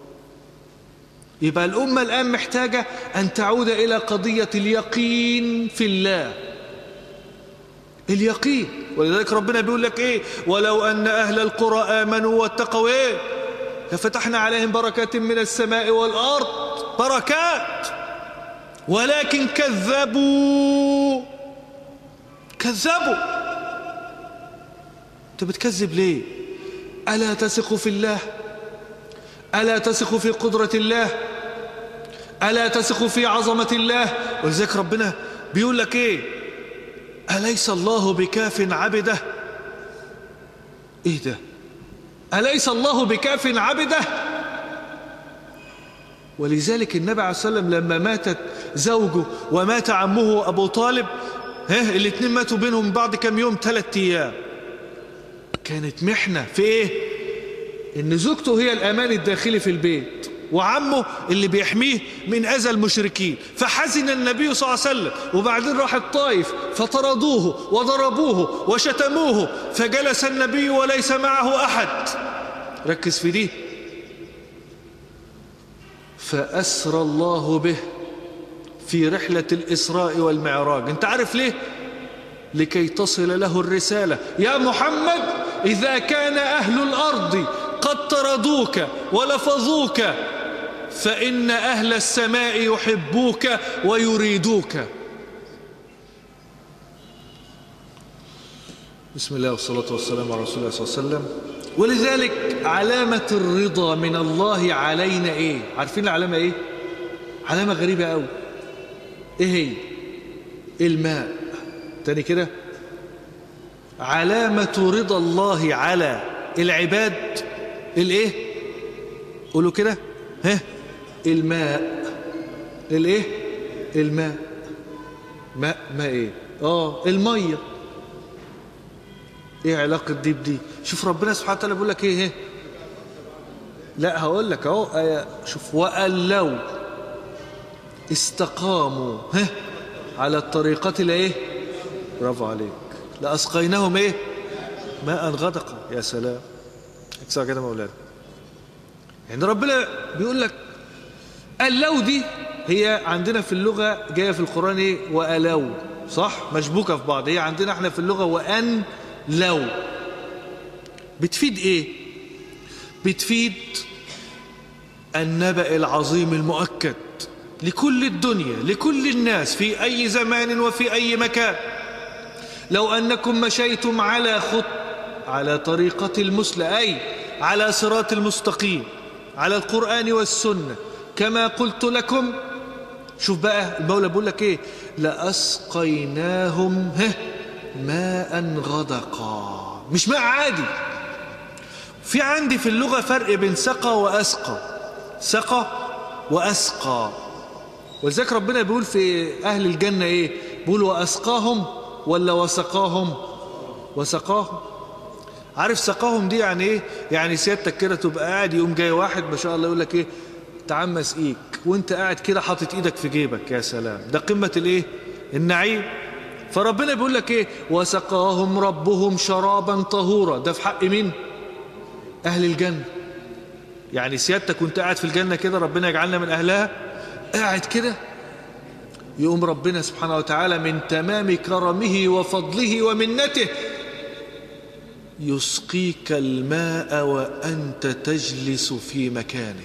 يبقى الأمة الآن محتاجة أن تعود إلى قضية اليقين في الله اليقين ولذلك ربنا بيقول لك إيه ولو أن أهل القرى آمنوا واتقوا إيه لفتحنا عليهم بركات من السماء والأرض بركات ولكن كذبوا كذبوا أنت بتكذب ليه ألا تثق في الله ألا تثق في قدرة الله ألا تثق في عظمة الله ولذلك ربنا بيقول لك إيه أليس الله بكاف عبده إيه ده أليس الله بكاف عبده ولذلك النبي عليه الصلاة والسلام لما ماتت زوجه ومات عمه أبو طالب ها الاثنين ماتوا بينهم بعد كم يوم ثلاثة أيام كانت محنة في إيه إن زوجته هي الأمان الداخلي في البيت وعمه اللي بيحميه من أذى المشركين فحزن النبي صلى الله عليه وسلم وبعدين راح الطائف فطردوه وضربوه وشتموه فجلس النبي وليس معه أحد ركز في دي فأسرى الله به في رحلة الإسراء والمعراج انت عارف ليه لكي تصل له الرسالة يا محمد إذا كان أهل الأرض قد طردوك ولفظوك فإن أهل السماء يحبوك ويريدوك بسم الله والصلاة والسلام على رسول الله صلى الله عليه وسلم ولذلك علامة الرضا من الله علينا ايه عارفين العلامة ايه علامة غريبة قوي ايه هي الماء تاني كده علامة رضا الله على العباد الايه قولوا كده ها الماء الايه الماء ماء ماء ايه اه الميه ايه علاقه دي بدي شوف ربنا سبحانه وتعالى بيقول لك ايه لا هقول لك اهو آية شوف وقال لو استقاموا ها على الطريقة الايه برافو عليك لأسقيناهم ايه ماء غدقا يا سلام اكسر كده مولانا يعني ربنا بيقول لك اللو دي هي عندنا في اللغة جاية في القرآن ايه وألو صح مشبوكة في بعض هي عندنا احنا في اللغة وأن لو بتفيد ايه بتفيد النبأ العظيم المؤكد لكل الدنيا لكل الناس في أي زمان وفي أي مكان لو أنكم مشيتم على خط على طريقة المسلى أي على صراط المستقيم على القرآن والسنة كما قلت لكم شوف بقى المولى بيقول لك ايه لأسقيناهم هه ماء غدقا مش ماء عادي في عندي في اللغة فرق بين سقى وأسقى سقى وأسقى ولذلك ربنا بيقول في أهل الجنة إيه بيقول وأسقاهم ولا وسقاهم وسقاهم عارف سقاهم دي يعني إيه يعني سيادتك كده تبقى قاعد يقوم جاي واحد ما شاء الله يقول لك إيه تعال مسقيك وانت قاعد كده حاطط ايدك في جيبك يا سلام ده قمة الايه النعيم فربنا بيقول لك ايه وسقاهم ربهم شرابا طهورا ده في حق مين اهل الجنة يعني سيادتك وانت قاعد في الجنة كده ربنا يجعلنا من اهلها قاعد كده يقوم ربنا سبحانه وتعالى من تمام كرمه وفضله ومنته يسقيك الماء وأنت تجلس في مكانك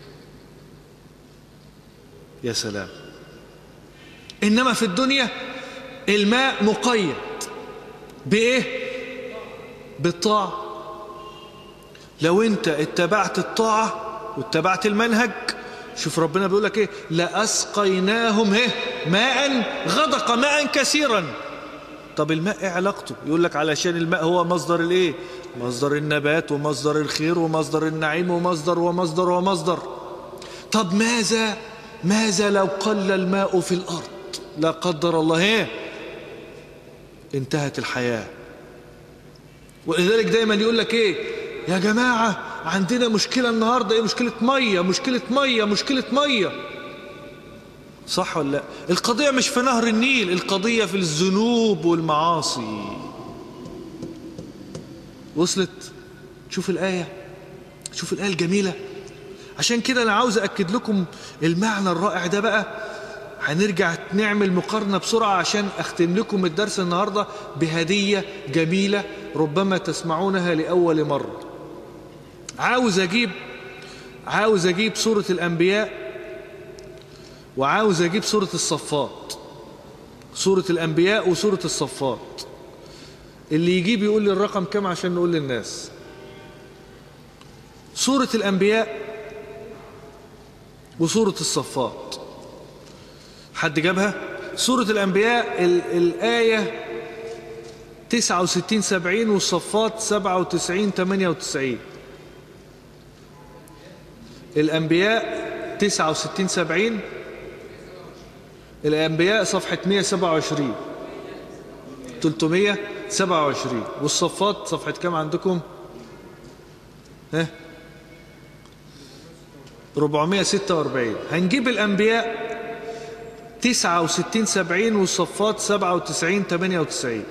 يا سلام إنما في الدنيا الماء مقيد بإيه بالطاعة لو أنت اتبعت الطاعة واتبعت المنهج شوف ربنا بيقول لك إيه لأسقيناهم إيه ماء غدق ماء كثيرا طب الماء إيه علاقته يقول لك علشان الماء هو مصدر الإيه مصدر النبات ومصدر الخير ومصدر النعيم ومصدر ومصدر ومصدر طب ماذا ماذا لو قل الماء في الأرض لا قدر الله ايه انتهت الحياة ولذلك دايما يقول لك ايه يا جماعة عندنا مشكلة النهاردة ايه مشكلة مية مشكلة مية مشكلة مية صح ولا لا القضية مش في نهر النيل القضية في الذنوب والمعاصي وصلت شوف الآية شوف الآية الجميلة عشان كده أنا عاوز أكد لكم المعنى الرائع ده بقى هنرجع نعمل مقارنة بسرعة عشان أختم لكم الدرس النهاردة بهدية جميلة ربما تسمعونها لأول مرة عاوز أجيب عاوز أجيب سورة الأنبياء وعاوز أجيب سورة الصفات سورة الأنبياء وسورة الصفات اللي يجيب يقول لي الرقم كم عشان نقول للناس سورة الأنبياء وسورة الصفات حد جابها سورة الأنبياء ال الآية 69 70 والصفات 97 98 الأنبياء 69 70 الأنبياء صفحة 127 327 والصفات صفحة كام عندكم ها 446 هنجيب الأنبياء 69 70 والصفات 97 98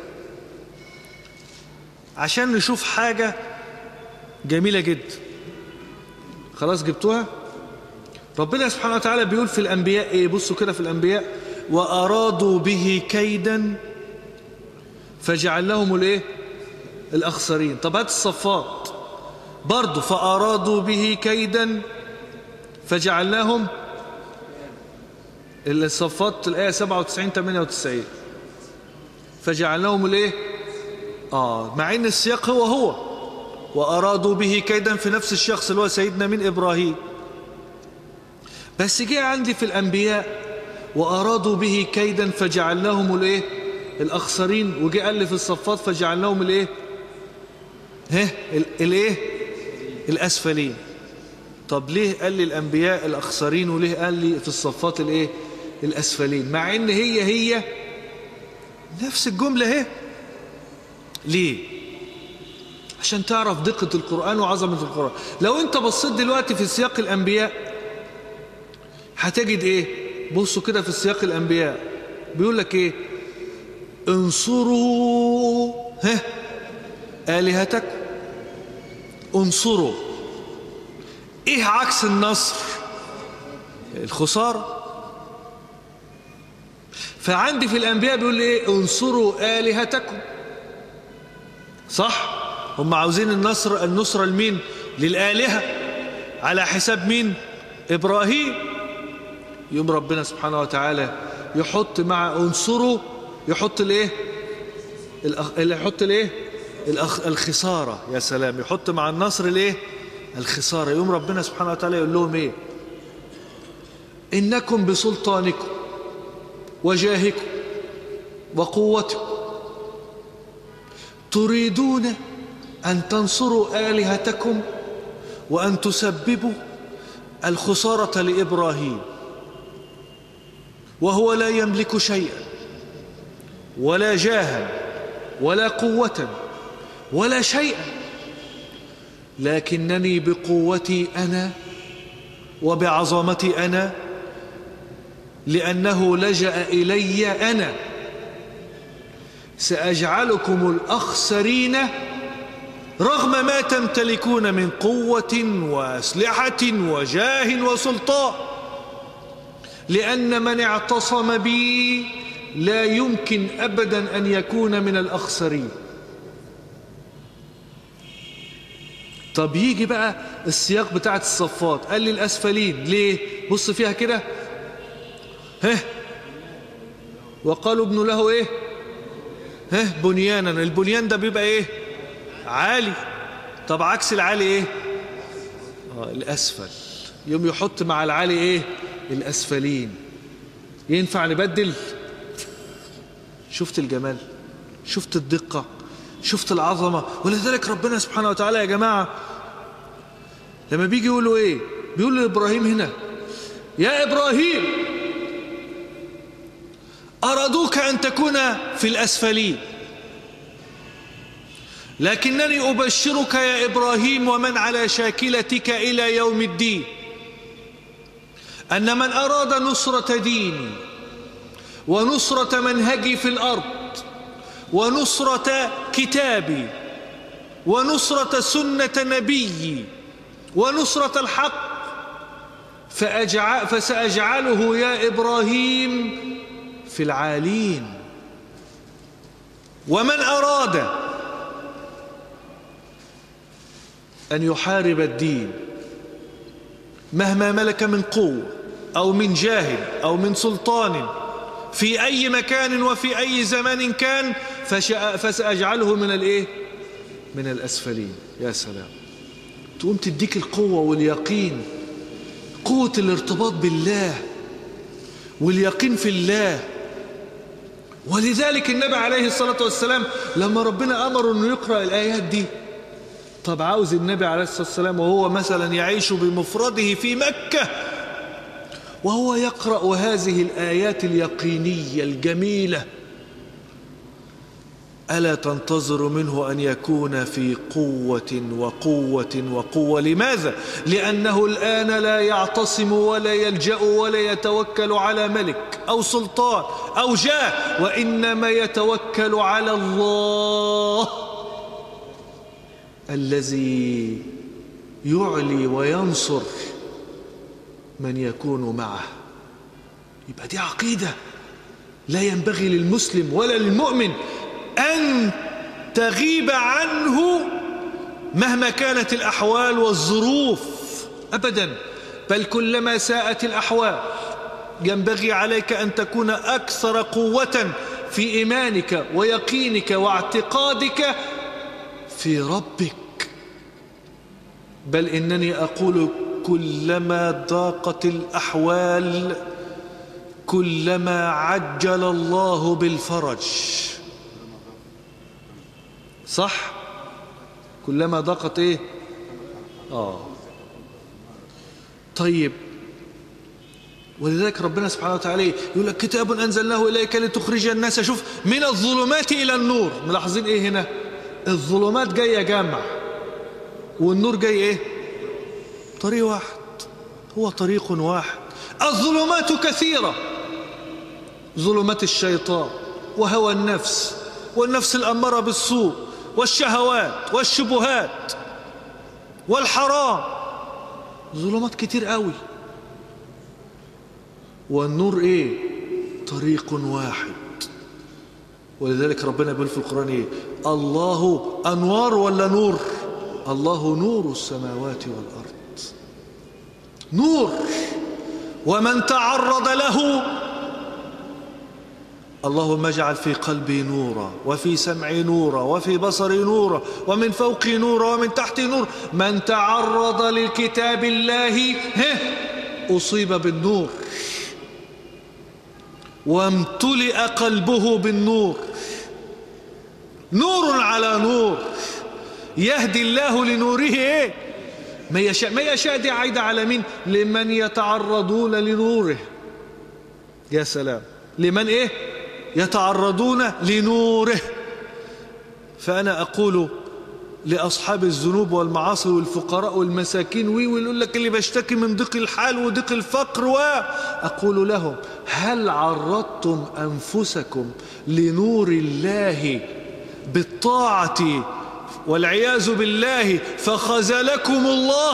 عشان نشوف حاجة جميلة جدا خلاص جبتوها ربنا سبحانه وتعالى بيقول في الأنبياء إيه بصوا كده في الأنبياء وأرادوا به كيدا فجعل لهم الإيه الأخسرين طب هات الصفات برضو فأرادوا به كيدا فجعلناهم الصفات الآية 97 98 فجعلناهم الايه آه مع ان السياق هو هو وأرادوا به كيدا في نفس الشخص اللي هو سيدنا من إبراهيم بس جه عندي في الأنبياء وأرادوا به كيدا فجعلناهم الايه الأخسرين وجه قال لي في الصفات فجعلناهم الايه ها الايه الأسفلين طب ليه قال لي الأنبياء الأخسرين وليه قال لي في الصفات الايه الأسفلين مع ان هي هي نفس الجملة اهي ليه عشان تعرف دقة القرآن وعظمة القرآن لو انت بصيت دلوقتي في سياق الأنبياء هتجد ايه بصوا كده في سياق الأنبياء بيقول لك ايه انصروا ها آلهتكم انصروا ايه عكس النصر الخسارة فعندي في الأنبياء بيقول لي ايه انصروا آلهتكم صح هم عاوزين النصر النصرة لمين للآلهة على حساب مين إبراهيم يوم ربنا سبحانه وتعالى يحط مع انصروا يحط الايه اللي يحط الايه الأخ... الخسارة يا سلام يحط مع النصر الايه الخسارة يوم ربنا سبحانه وتعالى يقول لهم ايه إنكم بسلطانكم وجاهكم وقوتكم تريدون أن تنصروا آلهتكم وأن تسببوا الخسارة لإبراهيم وهو لا يملك شيئا ولا جاها ولا قوة ولا شيئا لكنني بقوتي أنا وبعظمتي أنا لأنه لجأ إلي أنا سأجعلكم الأخسرين رغم ما تمتلكون من قوة وأسلحة وجاه وسلطان لأن من اعتصم بي لا يمكن أبدا أن يكون من الأخسرين طب يجي بقى السياق بتاعت الصفات قال لي الأسفلين ليه بص فيها كده ها وقالوا ابن له ايه ها بنيانا البنيان ده بيبقى ايه عالي طب عكس العالي ايه آه الأسفل يوم يحط مع العالي ايه الأسفلين ينفع نبدل شفت الجمال شفت الدقة شفت العظمة ولذلك ربنا سبحانه وتعالى يا جماعة لما بيجي يقولوا ايه بيقول لإبراهيم هنا يا إبراهيم أرادوك أن تكون في الأسفلين لكنني أبشرك يا إبراهيم ومن على شاكلتك إلى يوم الدين أن من أراد نصرة ديني ونصرة منهجي في الأرض ونصرة كتابي ونصرة سنة نبيي ونصرة الحق فأجعل فسأجعله يا إبراهيم في العالين ومن أراد أن يحارب الدين مهما ملك من قوة أو من جاه أو من سلطان في أي مكان وفي أي زمان كان فسأجعله من الإيه؟ من الأسفلين يا سلام تقوم تديك القوة واليقين قوة الارتباط بالله واليقين في الله ولذلك النبي عليه الصلاة والسلام لما ربنا أمر أنه يقرأ الآيات دي طب عاوز النبي عليه الصلاة والسلام وهو مثلا يعيش بمفرده في مكة وهو يقرأ هذه الآيات اليقينية الجميلة ألا تنتظر منه أن يكون في قوة وقوة وقوة لماذا؟ لأنه الآن لا يعتصم ولا يلجأ ولا يتوكل على ملك أو سلطان أو جاه وإنما يتوكل على الله الذي يعلي وينصر من يكون معه يبقى دي عقيدة لا ينبغي للمسلم ولا للمؤمن أن تغيب عنه مهما كانت الأحوال والظروف أبدا بل كلما ساءت الأحوال ينبغي عليك أن تكون أكثر قوة في إيمانك ويقينك واعتقادك في ربك بل إنني أقول كلما ضاقت الأحوال كلما عجل الله بالفرج صح كلما ضاقت ايه اه طيب ولذلك ربنا سبحانه وتعالى يقول لك كتاب أنزلناه إليك لتخرج الناس شوف من الظلمات إلى النور ملاحظين إيه هنا الظلمات جاية جامع والنور جاي إيه طريق واحد هو طريق واحد الظلمات كثيرة ظلمات الشيطان وهوى النفس والنفس الأمارة بالسوء والشهوات والشبهات والحرام ظلمات كتير قوي والنور ايه طريق واحد ولذلك ربنا بيقول في القرآن ايه الله أنوار ولا نور الله نور السماوات والأرض نور ومن تعرض له اللهم اجعل في قلبي نورا وفي سمعي نورا وفي بصري نورا ومن فوقي نورا ومن تحتي نور من تعرض لكتاب الله هه أصيب بالنور وامتلئ قلبه بالنور نور على نور يهدي الله لنوره ايه ما يشاء ما يشاء دي عايدة على مين لمن يتعرضون لنوره يا سلام لمن ايه يتعرضون لنوره فأنا أقول لأصحاب الذنوب والمعاصي والفقراء والمساكين وي ويقول لك اللي بشتكي من ضيق الحال وضيق الفقر وأقول لهم هل عرضتم أنفسكم لنور الله بالطاعة والعياذ بالله فخزلكم الله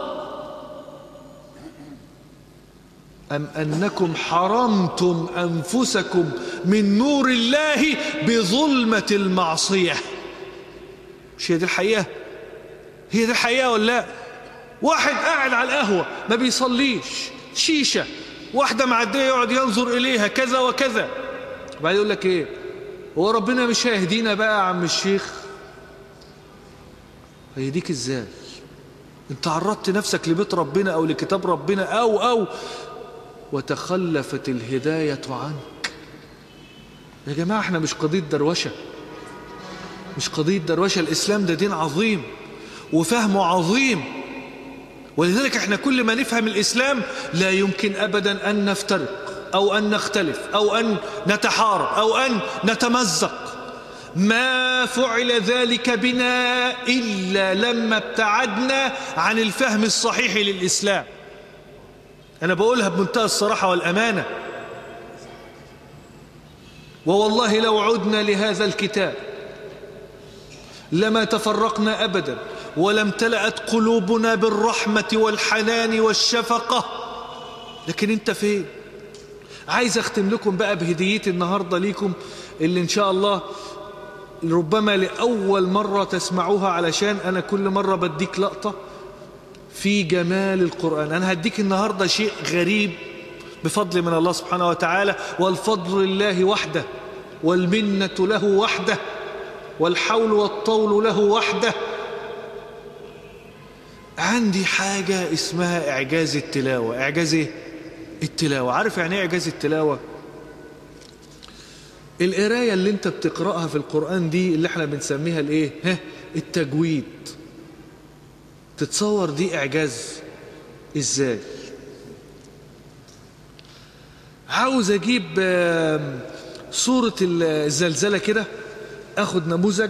أم أنكم حرمتم أنفسكم من نور الله بظلمة المعصية مش هي دي الحقيقة هي دي الحقيقة ولا لا واحد قاعد على القهوة ما بيصليش شيشة واحدة معدية يقعد ينظر إليها كذا وكذا وبعدين يقول لك إيه هو ربنا مش هيهدينا بقى يا عم الشيخ هيهديك إزاي انت عرضت نفسك لبيت ربنا أو لكتاب ربنا أو أو وتخلفت الهداية عنك يا جماعة احنا مش قضية دروشة مش قضية دروشة الإسلام ده دين عظيم وفهمه عظيم ولذلك احنا كل ما نفهم الإسلام لا يمكن أبدا أن نفترق أو أن نختلف أو أن نتحارب أو أن نتمزق ما فعل ذلك بنا إلا لما ابتعدنا عن الفهم الصحيح للإسلام أنا بقولها بمنتهى الصراحة والأمانة ووالله لو عدنا لهذا الكتاب لما تفرقنا أبدا ولم تلأت قلوبنا بالرحمة والحنان والشفقة لكن انت فين عايز اختم لكم بقى بهديتي النهاردة ليكم اللي ان شاء الله ربما لأول مرة تسمعوها علشان أنا كل مرة بديك لقطة في جمال القرآن أنا هديك النهاردة شيء غريب بفضل من الله سبحانه وتعالى والفضل لله وحده والمنة له وحده والحول والطول له وحده عندي حاجة اسمها إعجاز التلاوة إعجاز إيه؟ التلاوة عارف يعني إيه إعجاز التلاوة القراية اللي انت بتقرأها في القرآن دي اللي احنا بنسميها الايه ها التجويد تتصور دي إعجاز إزاي عاوز أجيب صورة الزلزلة كده أخد نموذج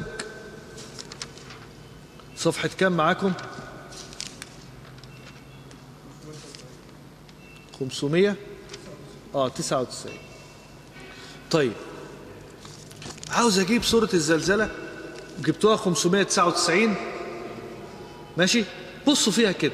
صفحة كام معاكم خمسمية اه تسعة وتسعين طيب عاوز أجيب صورة الزلزلة جبتوها 599 ماشي بصوا فيها كده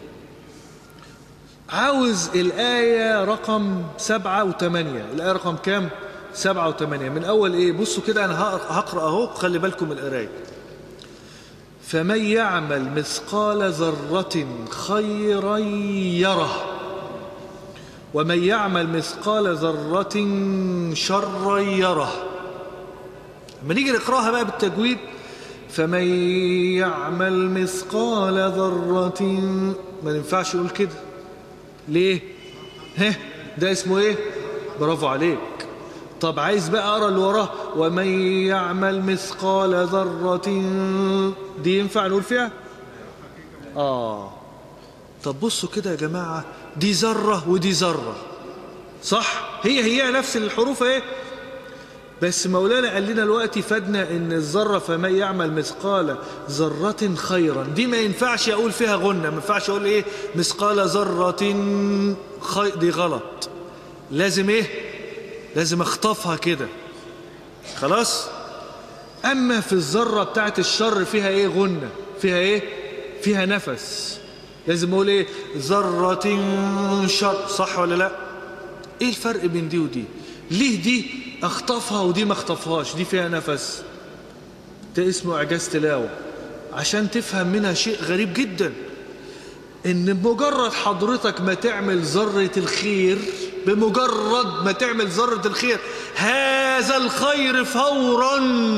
عاوز الآية رقم سبعة وثمانية الآية رقم كام سبعة وثمانية من أول إيه بصوا كده أنا هقرأ أهو خلي بالكم من القراية فمن يعمل مثقال ذرة خيرا يره ومن يعمل مثقال ذرة شرا يره لما نيجي نقراها بقى بالتجويد فمن يعمل مثقال ذرة ما ينفعش يقول كده ليه ها ده اسمه ايه برافو عليك طب عايز بقى اقرا اللي وراه ومن يعمل مثقال ذرة دي ينفع نقول فيها اه طب بصوا كده يا جماعة دي ذرة ودي ذرة صح هي هي نفس الحروف ايه بس مولانا قال لنا الوقت فادنا ان الذره فمن يعمل مثقال ذره خيرا دي ما ينفعش اقول فيها غنه ما ينفعش اقول ايه مثقال ذره خي... دي غلط لازم ايه لازم اخطفها كده خلاص اما في الذره بتاعت الشر فيها ايه غنه فيها ايه فيها نفس لازم اقول ايه ذره شر صح ولا لا ايه الفرق بين دي ودي ليه دي اخطفها ودي ما اخطفهاش دي فيها نفس ده اسمه اعجاز تلاوه عشان تفهم منها شيء غريب جدا ان بمجرد حضرتك ما تعمل ذره الخير بمجرد ما تعمل ذرة الخير هذا الخير فورا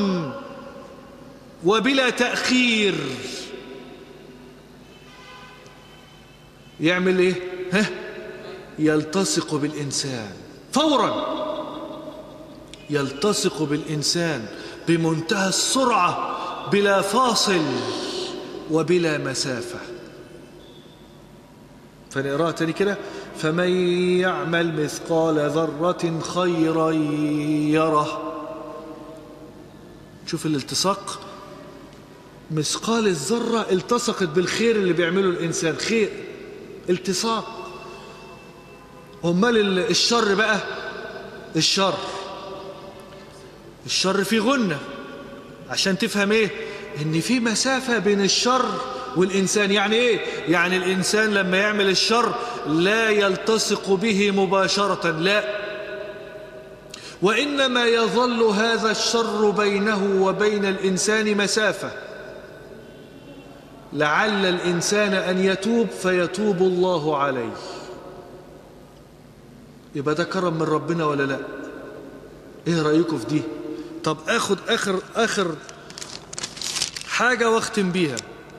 وبلا تأخير يعمل ايه ها يلتصق بالإنسان فورا يلتصق بالإنسان بمنتهى السرعة بلا فاصل وبلا مسافة فنقراها تاني كده فمن يعمل مثقال ذرة خيرا يره شوف الالتصاق مثقال الذرة التصقت بالخير اللي بيعمله الإنسان خير التصاق امال الشر بقى الشر الشر في غنة عشان تفهم ايه ان في مسافة بين الشر والإنسان يعني ايه يعني الإنسان لما يعمل الشر لا يلتصق به مباشرة لا وإنما يظل هذا الشر بينه وبين الإنسان مسافة لعل الإنسان أن يتوب فيتوب الله عليه يبقى ده كرم من ربنا ولا لا ايه رأيكم في دي طب اخد اخر اخر حاجة واختم بيها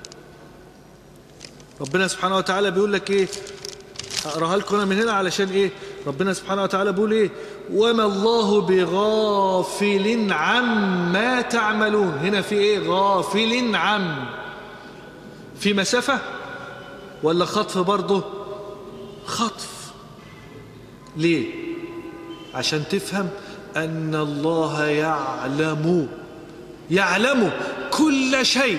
ربنا سبحانه وتعالى بيقول لك ايه اقراها لكم انا من هنا علشان ايه ربنا سبحانه وتعالى بيقول ايه وما الله بغافل عما تعملون هنا في ايه غافل عم في مسافة ولا خطف برضه خطف ليه عشان تفهم أن الله يعلم يعلم كل شيء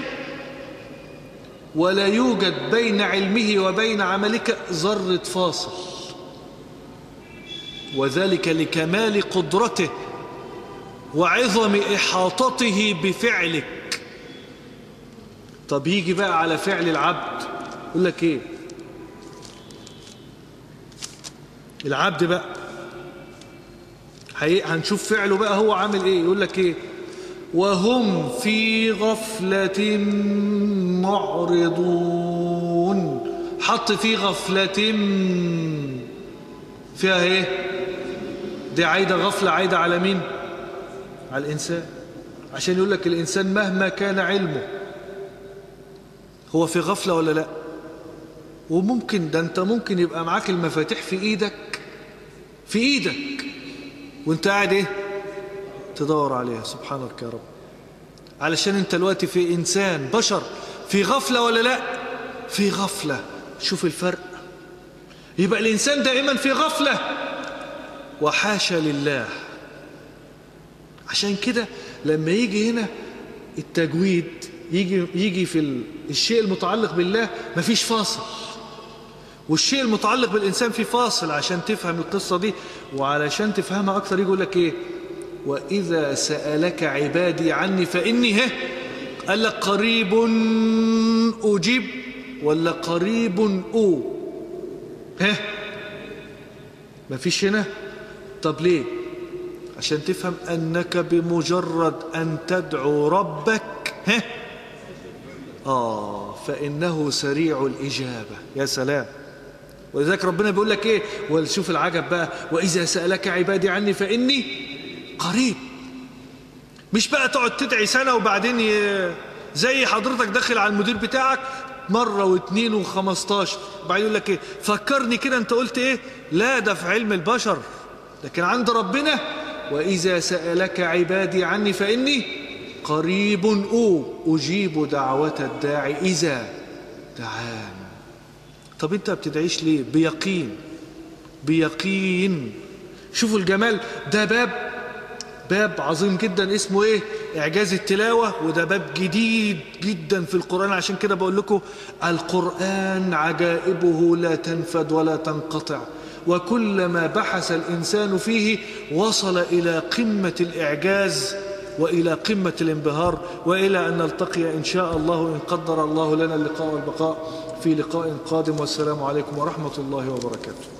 ولا يوجد بين علمه وبين عملك ذرة فاصل وذلك لكمال قدرته وعظم إحاطته بفعلك طب يجي بقى على فعل العبد يقول لك ايه العبد بقى هنشوف فعله بقى هو عامل ايه يقول لك ايه وهم في غفلة معرضون حط في غفلة فيها ايه دي عايدة غفلة عايدة على مين على الإنسان عشان يقول لك الإنسان مهما كان علمه هو في غفلة ولا لا وممكن ده انت ممكن يبقى معاك المفاتيح في ايدك في ايدك وانت قاعد ايه تدور عليها سبحانك يا رب علشان انت الوقت في انسان بشر في غفلة ولا لا في غفلة شوف الفرق يبقى الانسان دائما في غفلة وحاشا لله عشان كده لما يجي هنا التجويد يجي يجي في الشيء المتعلق بالله مفيش فاصل والشيء المتعلق بالإنسان في فاصل عشان تفهم القصة دي وعلشان تفهمها أكثر يقول لك إيه وإذا سألك عبادي عني فإني ها قال لك قريب أجيب ولا قريب أو ها مفيش هنا طب ليه عشان تفهم أنك بمجرد أن تدعو ربك ها آه فإنه سريع الإجابة يا سلام ولذلك ربنا بيقول لك إيه وشوف العجب بقى وإذا سألك عبادي عني فإني قريب مش بقى تقعد تدعي سنة وبعدين ي... زي حضرتك داخل على المدير بتاعك مرة واثنين وخمستاشر بعدين يقول لك إيه فكرني كده أنت قلت إيه لا ده في علم البشر لكن عند ربنا وإذا سألك عبادي عني فإني قريب أو أجيب دعوة الداعي إذا دعان طب أنت بتدعيش ليه بيقين بيقين شوفوا الجمال ده باب باب عظيم جدا اسمه ايه اعجاز التلاوة وده باب جديد جدا في القرآن عشان كده بقول لكم القرآن عجائبه لا تنفد ولا تنقطع وكلما بحث الإنسان فيه وصل إلى قمة الإعجاز وإلى قمة الانبهار وإلى أن نلتقي إن شاء الله إن قدر الله لنا اللقاء والبقاء في لقاء قادم والسلام عليكم ورحمة الله وبركاته